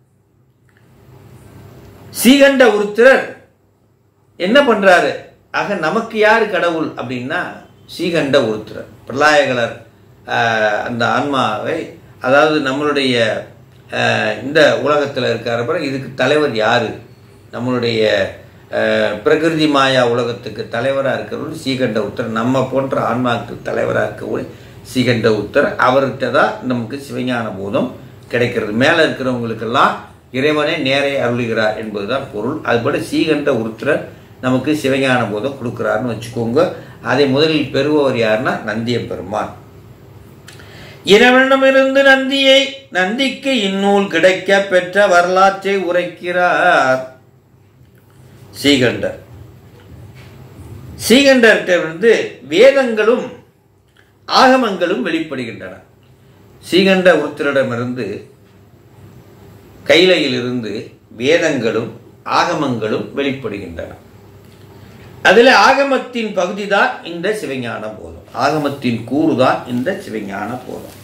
சீகண்ட உருத்திரர் என்ன பண்றாரு ஆக நமக்கு யார் கடவுள் அப்படின்னா ஸ்ரீகண்ட உருத்திரர் பிரளாயகலர் ஆஹ், அந்த ஆன்மாவை அதாவது நம்மளுடைய ஆஹ், இந்த உலகத்தில் இருக்கார இதுக்கு தலைவர் யாரு நம்மளுடைய ஆஹ், பிரகிருதி மாயா உலகத்துக்கு தலைவராக இருக்கிறவர் ஸ்ரீகண்ட உத்தர் நம்ம போன்ற ஆன்மாவுக்கு தலைவராக இருக்கக்கூடிய ஸ்ரீகண்ட உத்தர் அவர்கிட்ட தான் நமக்கு சிவஞான போதம் கிடைக்கிறது மேலே இருக்கிறவங்களுக்கெல்லாம் இறைவனே நேரே அருளுகிறார் என்பதுதான் பொருள் அதுபடி ஸ்ரீகண்ட உருத்திரர் நமக்கு சிவஞான போதம் கொடுக்குறாருன்னு வச்சுக்கோங்க அதை முதலில் பெறுபவர் யாருன்னா நந்திய பெருமான் இறைவனிடமிருந்து நந்தியை நந்திக்கு இந்நூல் கிடைக்க பெற்ற வரலாற்றை உரைக்கிறார் ஸ்ரீகண்டர் ஸ்ரீகண்டர்கிட்ட இருந்து வேதங்களும் ஆகமங்களும் வெளிப்படுகின்றன ஸ்ரீகண்ட உருத்திரிடமிருந்து கைலையிலிருந்து வேதங்களும் ஆகமங்களும் வெளிப்படுகின்றன அதில் ஆகமத்தின் பகுதி தான் இந்த சிவஞான போதம் ஆகமத்தின் கூறு தான் இந்த சிவஞான போதம்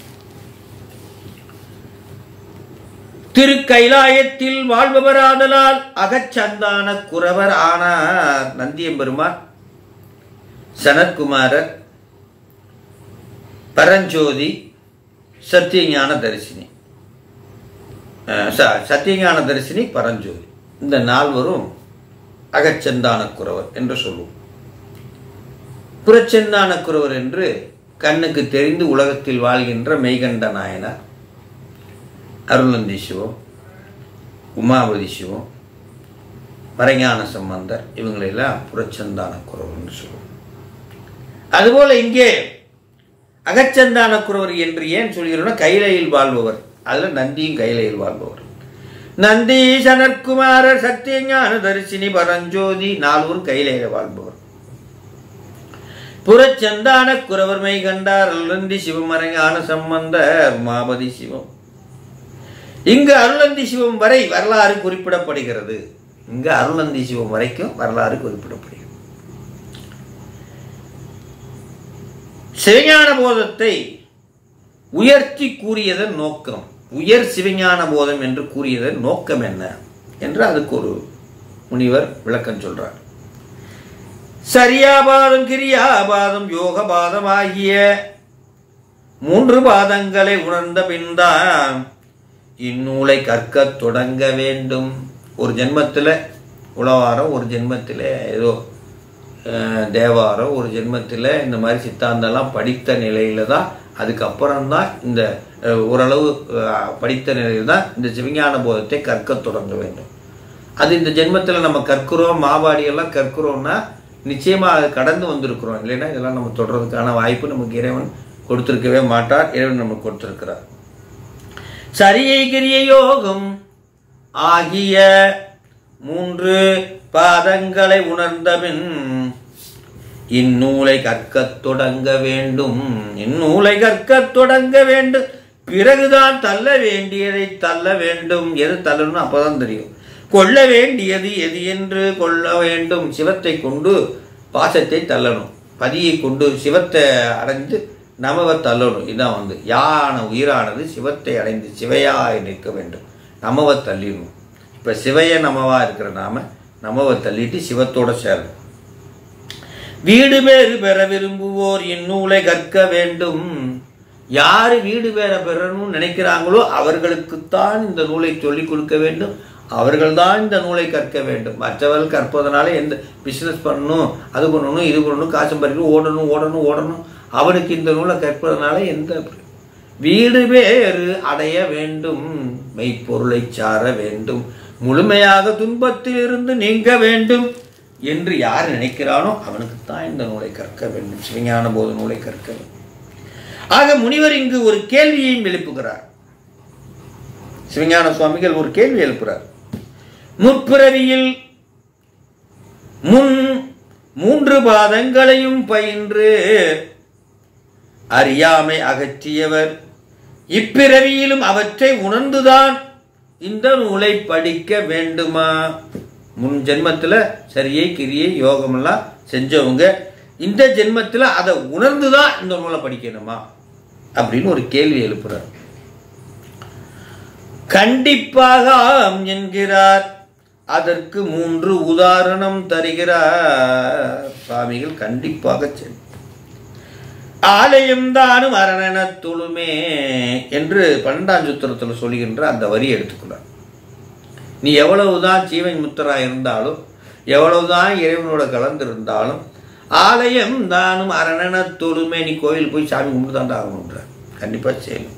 திருக்கைலாயத்தில் வாழ்பவராதலால் அகச்சந்தான குறவர் ஆனார் நந்தியம்பெருமான் சனத்குமாரர் பரஞ்சோதி சத்தியஞான தரிசினி அஹ் ச- சத்தியஞான தரிசினி பரஞ்சோதி இந்த நால்வரும் அகச்சந்தான குறவர் என்று சொல்லுவோம் புறச்சந்தான குறவர் என்று கண்ணுக்கு தெரிந்து உலகத்தில் வாழ்கின்ற மெய்கண்ட நாயனார் அருளந்தி சிவம் உமாபதி சிவம் மறைஞான சம்பந்தர் இவங்களெல்லாம் புறச்சந்தான குறவர்னு சொல்லுவோம் அதுபோல இங்கே அகச்சந்தான குறவர் என்று ஏன் சொல்கிறோம்னா கைலையில் வாழ்பவர் அதில் நந்தியும் கைலையில் வாழ்பவர் நந்தி சனற்குமாரர் சத்தியஞான தரிசினி பரஞ்சோதி நால்வரும் கைலையில வாழ்பவர் புறச்சந்தான குறவர்மை கண்டார் அருளந்தி சிவமரங்கான சம்பந்தர் உமாபதி சிவம் இங்கு அருளந்தி சிவம் வரை வரலாறு குறிப்பிடப்படுகிறது இங்கு அருளந்தி சிவம் வரைக்கும் வரலாறு குறிப்பிடப்படுகிறது சிவஞான போதத்தை உயர்த்தி கூறியதன் நோக்கம் உயர் சிவஞான போதம் என்று கூறியதன் நோக்கம் என்ன என்று அதுக்கு ஒரு முனிவர் விளக்கம் சொல்றார் சரியாபாதம் கிரியாபாதம் யோகபாதம் ஆகிய மூன்று பாதங்களை உணர்ந்த பின்தான் இந்நூலை கற்கத் தொடங்க வேண்டும் ஒரு ஜென்மத்தில் உளவாரம் ஒரு ஜென்மத்தில் ஏதோ அஹ், தேவாரம் ஒரு ஜென்மத்தில் இந்த மாதிரி சித்தாந்தம்லாம் படித்த நிலையில தான் அதுக்கப்புறம் தான் இந்த அஹ், ஓரளவு அஹ், படித்த நிலையில் தான் இந்த சிவஞான போதத்தை கற்கத் தொடங்க வேண்டும் அது இந்த ஜென்மத்தில் நம்ம கற்கிறோம் மாவாடியெல்லாம் கற்கிறோம்னா நிச்சயமாக அதை கடந்து வந்திருக்கிறோம் இல்லைன்னா இதெல்லாம் நம்ம தொடர்றதுக்கான வாய்ப்பு நமக்கு இறைவன் கொடுத்திருக்கவே மாட்டார் இறைவன் நமக்கு கொடுத்திருக்கிறார் சரியை கிரிய யோகம் ஆகிய மூன்று பாதங்களை உணர்ந்தபின் இந்நூலை கற்கத் தொடங்க வேண்டும் இந்நூலை கற்கத் தொடங்க வேண்டும் பிறகுதான் தள்ள வேண்டியதை தள்ள வேண்டும் எது தள்ளணும் அப்பதான் தெரியும் கொள்ள வேண்டியது எது என்று கொள்ள வேண்டும் சிவத்தை கொண்டு பாசத்தை தள்ளணும் பதியை கொண்டு சிவத்தை அடைந்து நமவை தள்ளணும் இதான் வந்து யான உயிரானது சிவத்தை அடைந்து சிவையாய் நிற்க வேண்டும் நமவை தள்ளிடணும் இப்போ சிவைய நமவா இருக்கிற நாம நமவை தள்ளிட்டு சிவத்தோட சேரணும் வீடு பேறு பெற விரும்புவோர் இந்நூலை கற்க வேண்டும் யார் வீடு பேற பெறணும்னு நினைக்கிறாங்களோ அவர்களுக்குத்தான் இந்த நூலை சொல்லிக் கொடுக்க வேண்டும் அவர்கள்தான் இந்த நூலை கற்க வேண்டும் மற்றவர்கள் கற்பதனால எந்த பிஸ்னஸ் பண்ணணும் அது பண்ணணும் இது பண்ணணும் காசு பறிக்கணும் ஓடணும் ஓடணும் ஓடணும் அவனுக்கு இந்த நூலை கற்பதனால எந்த வீடு பேறு அடைய வேண்டும் மெய்ப்பொருளை சார வேண்டும் முழுமையாக துன்பத்தில் இருந்து நீங்க வேண்டும் என்று யார் நினைக்கிறானோ அவனுக்கு தான் இந்த நூலை கற்க வேண்டும் சிவஞான போத நூலை கற்க வேண்டும் ஆக முனிவர் இங்கு ஒரு கேள்வியையும் எழுப்புகிறார் சிவஞான சுவாமிகள் ஒரு கேள்வி எழுப்புகிறார் முற்பிறவியில் முன் மூன்று பாதங்களையும் பயின்று அறியாமை அகற்றியவர் இப்பிறவியிலும் அவற்றை உணர்ந்துதான் இந்த நூலை படிக்க வேண்டுமா முன் ஜென்மத்துல சரியை கிரியை யோகமெல்லாம் செஞ்சவங்க இந்த ஜென்மத்தில் அதை உணர்ந்து தான் இந்த நூலை படிக்கணுமா அப்படின்னு ஒரு கேள்வி எழுப்புறார் கண்டிப்பாக ஆம் என்கிறார் அதற்கு மூன்று உதாரணம் தருகிறார் சுவாமிகள் கண்டிப்பாக செல் ஆலயம் தானும் அரணன துளுமே என்று பன்னெண்டாம் சூத்திரத்தில் சொல்கின்ற அந்த வரி எடுத்துக்கிறார் நீ எவ்வளவுதான் ஜீவன் முத்தரா இருந்தாலும் எவ்வளவுதான் இறைவனோட கலந்திருந்தாலும் ஆலயம் தானும் அரணன தொழுமே நீ கோயில் போய் சாமி கும்பிட்டு தான் ஆகணுன்ற கண்டிப்பா செய்யணும்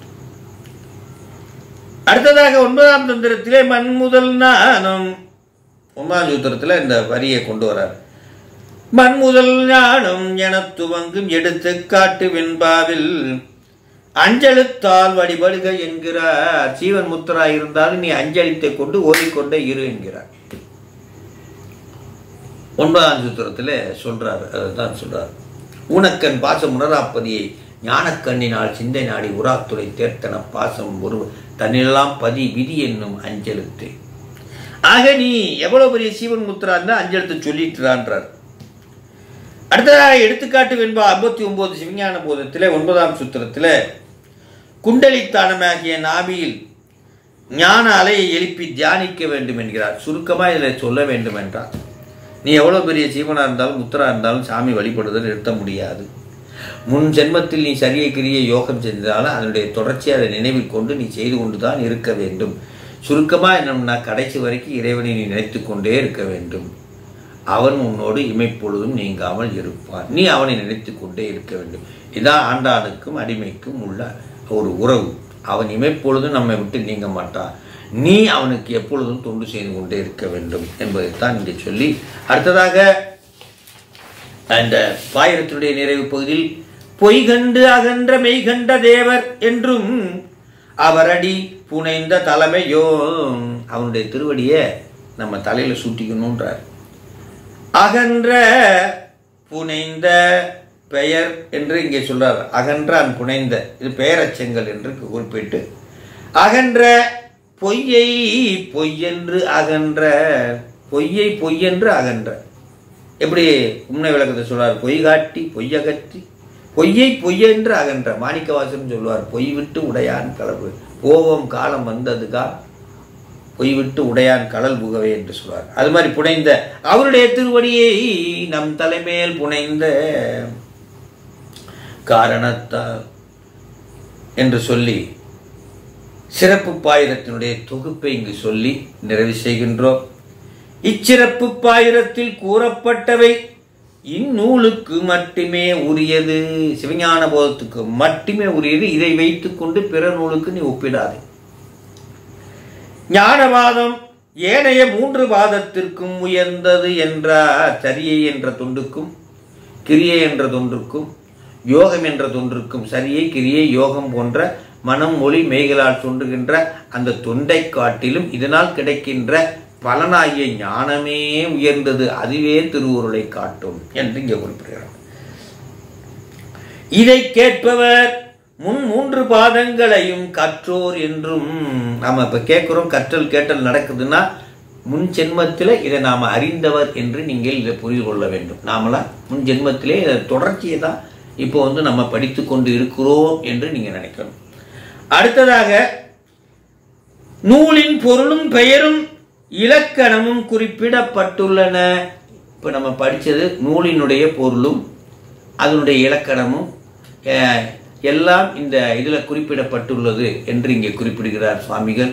அடுத்ததாக ஒன்பதாம் தந்திரத்திலே மண் முதல் நானும் ஒன்பதாம் சூத்திரத்தில் இந்த வரியை கொண்டு வரார் மண் முதல் ஞானம் என துவங்கும் எடுத்துக்காட்டு வெண்பாவில் அஞ்சலுத்தால் வழிபடுக என்கிறார் ஜீவன் முத்தரா இருந்தாலும் நீ அஞ்சலித்தை கொண்டு ஓடிக்கொண்டே இரு என்கிறார் ஒன்பதாம் சூத்திரத்தில் சொல்றார் அதுதான் சொல்றார் ஊனக்கண் பாசம் உணராப்பதியை ஞானக்கண்ணினால் சிந்தை நாடி உராத்துறை தேர்த்தன பாசம் ஒரு தன்னிலாம் பதி விதி என்னும் அஞ்சலுத்து ஆக நீ எவ்வளவு பெரிய சீவன் முத்திரா இருந்தா அஞ்சலத்தை சொல்லிட்டுறான்றார் அடுத்ததாக எடுத்துக்காட்டு வெண்பா ஐம்பத்தி ஒன்பது சிவஞான போதத்தில் ஒன்பதாம் சூத்திரத்தில் குண்டலித்தானமாகிய நாபியில் ஞான அலையை எழுப்பி தியானிக்க வேண்டும் என்கிறார் சுருக்கமாக இதில் சொல்ல வேண்டும் என்றார் நீ எவ்வளோ பெரிய ஜீவனாக இருந்தாலும் முத்திரா இருந்தாலும் சாமி வழிபடுதல் நிறுத்த முடியாது முன் ஜென்மத்தில் நீ சரிய கிரிய யோகம் செஞ்சாலும் அதனுடைய தொடர்ச்சியை அதை நினைவில் கொண்டு நீ செய்து கொண்டு தான் இருக்க வேண்டும் சுருக்கமாக என்னம்னா கடைசி வரைக்கும் இறைவனை நீ நினைத்து கொண்டே இருக்க வேண்டும் அவன் உன்னோடு இமைப்பொழுதும் நீங்காமல் இருப்பான் நீ அவனை நினைத்து கொண்டே இருக்க வேண்டும் இதான் ஆண்டானுக்கும் அடிமைக்கும் உள்ள ஒரு உறவு அவன் இமைப்பொழுதும் நம்மை விட்டு நீங்க மாட்டான் நீ அவனுக்கு எப்பொழுதும் தொண்டு செய்து கொண்டே இருக்க வேண்டும் என்பதைத்தான் இங்கே சொல்லி அடுத்ததாக அந்த பாயிரத்தினுடைய நிறைவு பகுதியில் பொய் கண்டு அகன்ற மெய் கண்ட தேவர் என்றும் அவரடி புனைந்த தலைமையோ அவனுடைய திருவடியை நம்ம தலையில சூட்டிக்கணுன்றார் அகன்ற புனைந்த பெயர் என்று இங்கே சொல்றார் அகன்றான் புனைந்த இது பெயரச்சங்கள் என்று குறிப்பிட்டு அகன்ற பொய்யை பொய்யென்று அகன்ற பொய்யை பொய்யென்று அகன்ற எப்படி உண்மை விளக்கத்தை சொல்றார் பொய் காட்டி பொய்யகற்றி பொய்யை பொய்யென்று அகன்ற மாணிக்கவாசன் சொல்லுவார் பொய் விட்டு உடையான் கலவு கோபம் காலம் வந்ததுக்கா பொய் விட்டு உடையான் கடல் புகவே என்று சொல்வார் அது மாதிரி புனைந்த அவருடைய திருவடியை நம் தலைமையில் புனைந்த காரணத்தால் என்று சொல்லி சிறப்பு பாயிரத்தினுடைய தொகுப்பை இங்கு சொல்லி நிறைவு செய்கின்றோம் இச்சிறப்பு பாயிரத்தில் கூறப்பட்டவை இந்நூலுக்கு மட்டுமே உரியது சிவஞான போதத்துக்கு மட்டுமே உரியது இதை வைத்துக்கொண்டு பிற நூலுக்கு நீ ஒப்பிடாதே ஞானவாதம் ஏனைய மூன்று வாதத்திற்கும் உயர்ந்தது என்றார் சரியை என்ற தொண்டுக்கும் கிரியை என்ற தொன்றுக்கும் யோகம் என்ற தொன்றுக்கும் சரியை கிரியை யோகம் போன்ற மனம் மொழி மெய்களால் தோன்றுகின்ற அந்த தொண்டை காட்டிலும் இதனால் கிடைக்கின்ற பலனாகிய ஞானமே உயர்ந்தது அதுவே திருவுருளை காட்டும் என்று இங்கே குறிப்பிடுகிறார் இதை கேட்பவர் முன் மூன்று பாதங்களையும் கற்றோர் என்றும் நாம இப்ப கேட்கிறோம் கற்றல் கேட்டல் நடக்குதுன்னா முன் ஜென்மத்தில் இதை நாம் அறிந்தவர் என்று நீங்கள் இதை புரிந்து கொள்ள வேண்டும் நாமலாம் முன் ஜென்மத்திலே இதை தொடர்ச்சியை தான் இப்போ வந்து நம்ம படித்து கொண்டு இருக்கிறோம் என்று நீங்கள் நினைக்கணும் அடுத்ததாக நூலின் பொருளும் பெயரும் இலக்கணமும் குறிப்பிடப்பட்டுள்ளன இப்போ நம்ம படித்தது நூலினுடைய பொருளும் அதனுடைய இலக்கணமும் அஹ், எல்லாம் இந்த இதில் குறிப்பிடப்பட்டுள்ளது என்று இங்கே குறிப்பிடுகிறார் சுவாமிகள்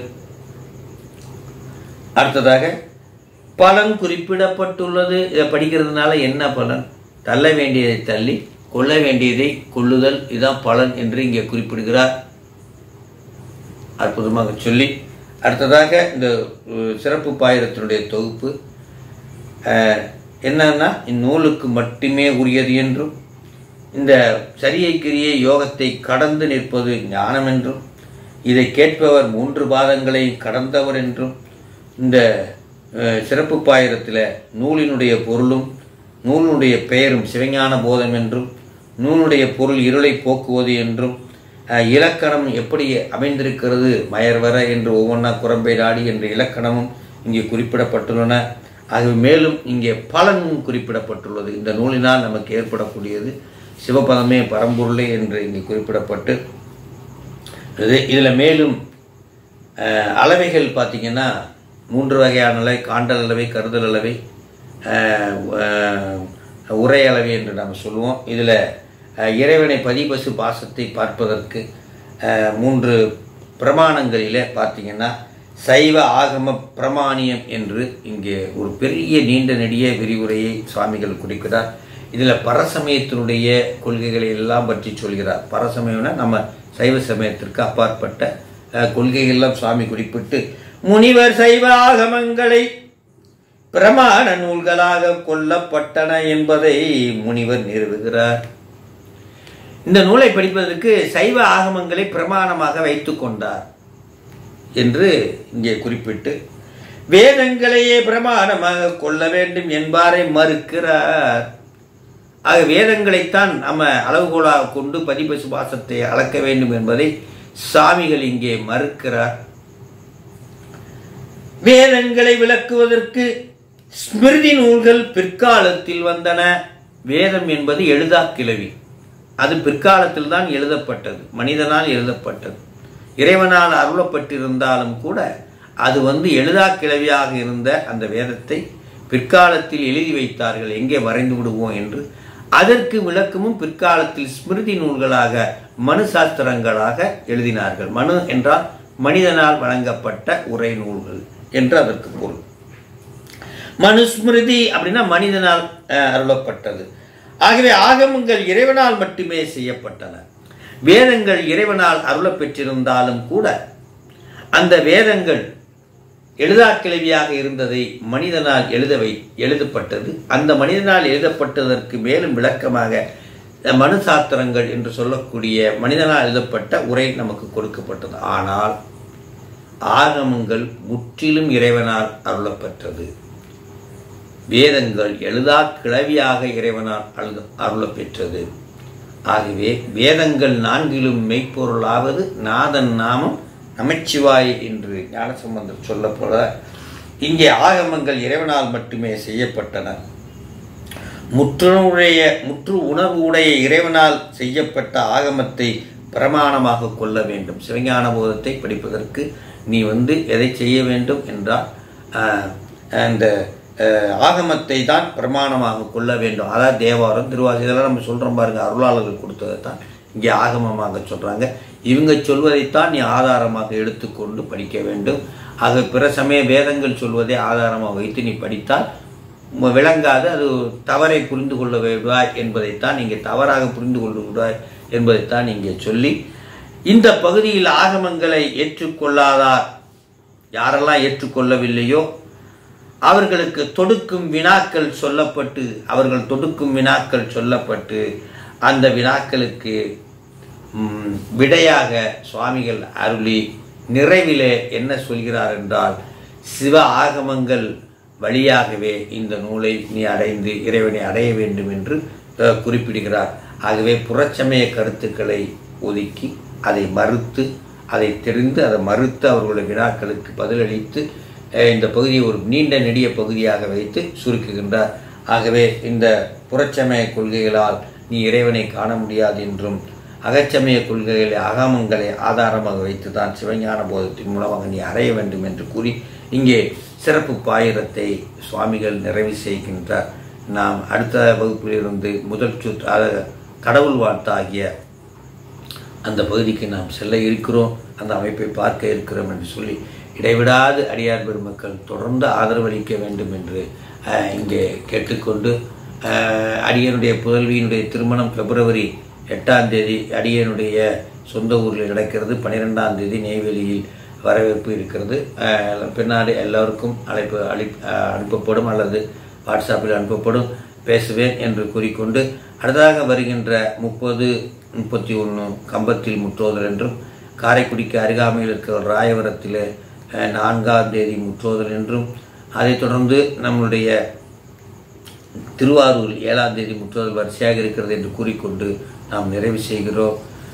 அடுத்ததாக பலன் குறிப்பிடப்பட்டுள்ளது இதை படிக்கிறதுனால என்ன பலன் தள்ள வேண்டியதை தள்ளி கொள்ள வேண்டியதை கொள்ளுதல் இதுதான் பலன் என்று இங்கே குறிப்பிடுகிறார் அற்புதமாக சொல்லி அடுத்ததாக இந்த அஹ், சிறப்பு பாயிரத்தினுடைய தொகுப்பு அஹ், என்னன்னா இந்நூலுக்கு மட்டுமே உரியது என்றும் இந்த சரியை கிரியை யோகத்தை கடந்து நிற்பது ஞானம் என்றும் இதை கேட்பவர் மூன்று பாதங்களை கடந்தவர் என்றும் இந்த அஹ், சிறப்பு பாயிரத்தில் நூலினுடைய பொருளும் நூலினுடைய பெயரும் சிவஞான போதம் என்றும் நூலுடைய பொருள் இருளை போக்குவது என்றும் அஹ், இலக்கணம் எப்படி அமைந்திருக்கிறது மயர்வர என்று ஒவ்வொன்றா குரம்பைடாடி என்ற இலக்கணமும் இங்கே குறிப்பிடப்பட்டுள்ளன ஆகவே மேலும் இங்கே பலனும் குறிப்பிடப்பட்டுள்ளது இந்த நூலினால் நமக்கு ஏற்படக்கூடியது சிவபதமே பரம்பொருளே என்று இங்கே குறிப்பிடப்பட்டு இது இதில் மேலும் அஹ், அளவைகள் பார்த்தீங்கன்னா மூன்று வகையான அளவை காண்டல் அளவை கருதல் அளவை அஹ், அஹ், உரை அளவை என்று நாம் சொல்லுவோம் இதில் இறைவனை பதிபசு பாசத்தை பார்ப்பதற்கு அஹ், மூன்று பிரமாணங்களிலே பார்த்தீங்கன்னா சைவ ஆகம பிரமாணியம் என்று இங்கே ஒரு பெரிய நீண்ட நெடிய விரிவுரையை சுவாமிகள் குறிக்கிறார் இதில் பரசமயத்தினுடைய கொள்கைகளை எல்லாம் பற்றி சொல்கிறார் பரசமயம்னா நம்ம சைவ சமயத்திற்கு அப்பாற்பட்ட அஹ், கொள்கைகள்லாம் சுவாமி குறிப்பிட்டு முனிவர் சைவ ஆகமங்களை பிரமாண நூல்களாக கொல்லப்பட்டன என்பதை முனிவர் நிறுவுகிறார் இந்த நூலை படிப்பதற்கு சைவ ஆகமங்களை பிரமாணமாக வைத்துக் கொண்டார் என்று இங்கே குறிப்பிட்டு வேதங்களையே பிரமாணமாக கொள்ள வேண்டும் என்பாரை மறுக்கிறார் ஆக வேதங்களைத்தான் நம்ம அளவுகோலாக கொண்டு பதிபசு வாசத்தை அளக்க வேண்டும் என்பதை சாமிகள் இங்கே மறுக்கிறார் வேதங்களை விளக்குவதற்கு ஸ்மிருதி நூல்கள் பிற்காலத்தில் வந்தன வேதம் என்பது எழுதா கிளவி அது பிற்காலத்தில் தான் எழுதப்பட்டது மனிதனால் எழுதப்பட்டது இறைவனால் அருளப்பட்டிருந்தாலும் கூட அது வந்து எழுதா கிளவியாக இருந்த அந்த வேதத்தை பிற்காலத்தில் எழுதி வைத்தார்கள் எங்கே வரைந்து விடுவோம் என்று அதற்கு விளக்கமும் பிற்காலத்தில் ஸ்மிருதி நூல்களாக மனு சாஸ்திரங்களாக எழுதினார்கள் மனு என்றால் மனிதனால் வழங்கப்பட்ட உரை நூல்கள் என்று அதற்கு பொருள் மனுஸ்மிருதி அப்படின்னா மனிதனால் அஹ், அருளப்பட்டது ஆகவே ஆகமங்கள் இறைவனால் மட்டுமே செய்யப்பட்டன வேதங்கள் இறைவனால் அருளப் பெற்றிருந்தாலும் கூட அந்த வேதங்கள் எழுதாக்கிழவியாக இருந்ததை மனிதனால் எழுதவை எழுதப்பட்டது அந்த மனிதனால் எழுதப்பட்டதற்கு மேலும் விளக்கமாக அஹ், மனு சாஸ்திரங்கள் என்று சொல்லக்கூடிய மனிதனால் எழுதப்பட்ட உரை நமக்கு கொடுக்கப்பட்டது ஆனால் ஆகமங்கள் முற்றிலும் இறைவனால் அருளப்பெற்றது வேதங்கள் எழுதா கிளவியாக இறைவனால் அருள அருளப் பெற்றது ஆகவே வேதங்கள் நான்கிலும் மெய்ப்பொருளாவது நாதன் நாமம் நமச்சிவாய் என்று ஞானசம்பந்தர் சொல்லப்போல இங்கே ஆகமங்கள் இறைவனால் மட்டுமே செய்யப்பட்டன முற்றுடைய முற்று உணர்வு உடைய இறைவனால் செய்யப்பட்ட ஆகமத்தை பிரமாணமாக கொள்ள வேண்டும் சிவஞான போதத்தை படிப்பதற்கு நீ வந்து எதை செய்ய வேண்டும் என்றால் ஆஹ், அந்த ஆஹ், ஆகமத்தை தான் பிரமாணமாக கொள்ள வேண்டும் அதாவது தேவாரம் திருவாசி இதெல்லாம் நம்ம சொல்கிறோம் பாருங்க அருளாளர்கள் கொடுத்ததை தான் இங்கே ஆகமமாக சொல்கிறாங்க இவங்க சொல்வதைத்தான் நீ ஆதாரமாக எடுத்துக்கொண்டு படிக்க வேண்டும் ஆக பிற சமய வேதங்கள் சொல்வதை ஆதாரமாக வைத்து நீ படித்தால் ம- விளங்காது அது தவறை புரிந்து கொள்ள விடுவாய் என்பதைத்தான் நீங்கள் தவறாக புரிந்து கொண்டு விடுவாய் என்பதைத்தான் இங்கே சொல்லி இந்த பகுதியில் ஆகமங்களை ஏற்றுக்கொள்ளாதார் யாரெல்லாம் ஏற்றுக்கொள்ளவில்லையோ அவர்களுக்கு தொடுக்கும் வினாக்கள் சொல்லப்பட்டு அவர்கள் தொடுக்கும் வினாக்கள் சொல்லப்பட்டு அந்த வினாக்களுக்கு ம், விடையாக சுவாமிகள் அருளி நிறைவிலே என்ன சொல்கிறார் என்றால் சிவ ஆகமங்கள் வழியாகவே இந்த நூலை நீ அடைந்து இறைவனை அடைய வேண்டும் என்று அஹ், குறிப்பிடுகிறார் ஆகவே புறச்சமய கருத்துக்களை ஒதுக்கி அதை மறுத்து அதை தெரிந்து அதை மறுத்து அவர்களுடைய வினாக்களுக்கு பதிலளித்து அஹ், இந்த பகுதியை ஒரு நீண்ட நெடிய பகுதியாக வைத்து சுருக்குகின்றார் ஆகவே இந்த புறச்சமய கொள்கைகளால் நீ இறைவனை காண முடியாது என்றும் அகச்சமய கொள்கைகளை அகாமங்களை ஆதாரமாக வைத்து தான் சிவஞான போதத்தின் மூலமாக நீ அடைய வேண்டும் என்று கூறி இங்கே சிறப்பு பாயிரத்தை சுவாமிகள் நிறைவு செய்கின்றார் நாம் அடுத்த வகுப்பிலிருந்து முதல் சுற்று அதாவது கடவுள் வாழ்த்தாகிய அந்த பகுதிக்கு நாம் செல்ல இருக்கிறோம் அந்த அமைப்பை பார்க்க இருக்கிறோம் என்று சொல்லி இடைவிடாது அடியார் பெருமக்கள் தொடர்ந்து ஆதரவளிக்க வேண்டும் என்று அஹ், இங்கே கேட்டுக்கொண்டு அஹ், அடியனுடைய புதல்வியினுடைய திருமணம் பிப்ரவரி எட்டாம் தேதி அடியனுடைய சொந்த ஊரில் நடக்கிறது பன்னிரெண்டாம் தேதி நெய்வேலியில் வரவேற்பு இருக்கிறது அஹ், பின்னாடி எல்லோருக்கும் அழைப்பு அளி அஹ், அனுப்பப்படும் அல்லது வாட்ஸ்அப்பில் அனுப்பப்படும் பேசுவேன் என்று கூறிக்கொண்டு அடுத்ததாக வருகின்ற முப்பது முப்பத்தி ஒன்று கம்பத்தில் முற்றோதல் என்றும் காரைக்குடிக்கு அருகாமையில் இருக்கிற ராயவரத்தில் அஹ், நான்காம் தேதி முற்றோதல் என்றும் அதைத் தொடர்ந்து நம்முடைய திருவாரூர் ஏழாம் தேதி முற்றோதல் வரிசையாக இருக்கிறது என்று கூறிக்கொண்டு நாம் நிறைவு செய்கிறோம்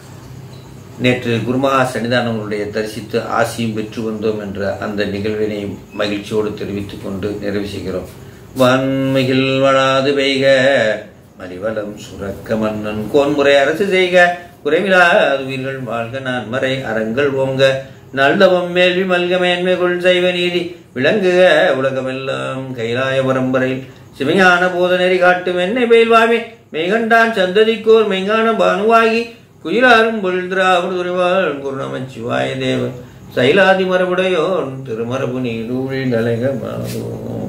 நேற்று குருமகா சன்னிதானங்களுடைய தரிசித்து ஆசியும் பெற்று வந்தோம் என்ற அந்த நிகழ்வினை மகிழ்ச்சியோடு தெரிவித்துக் கொண்டு நிறைவு செய்கிறோம் வன்மையில் வளாது பெய்க மலிவளம் சுரக்க மன்னன் கோன்முறை அரசு செய்க குறைவிலாது உயிர்கள் வாழ்க நான் மறை அறங்கள் ஓங்க நல்லவம் மேல்வி மல்க மேன்மை கொள் செய்வ நீதி விளங்குக உலகமெல்லாம் கைலாய பரம்பரையில் சிவஞான போத நெறி காட்டும் என்னை பெயல்வாமே மெய்கண்டான் சந்ததிக்கோர் மெய்ஞான பானுவாகி குயிலாரும் பொழுதிராவர் துறைவாள் குருநமன் சிவாய தேவன் சைலாதி மரபுடையோன் திருமரபு நீடூழி நலக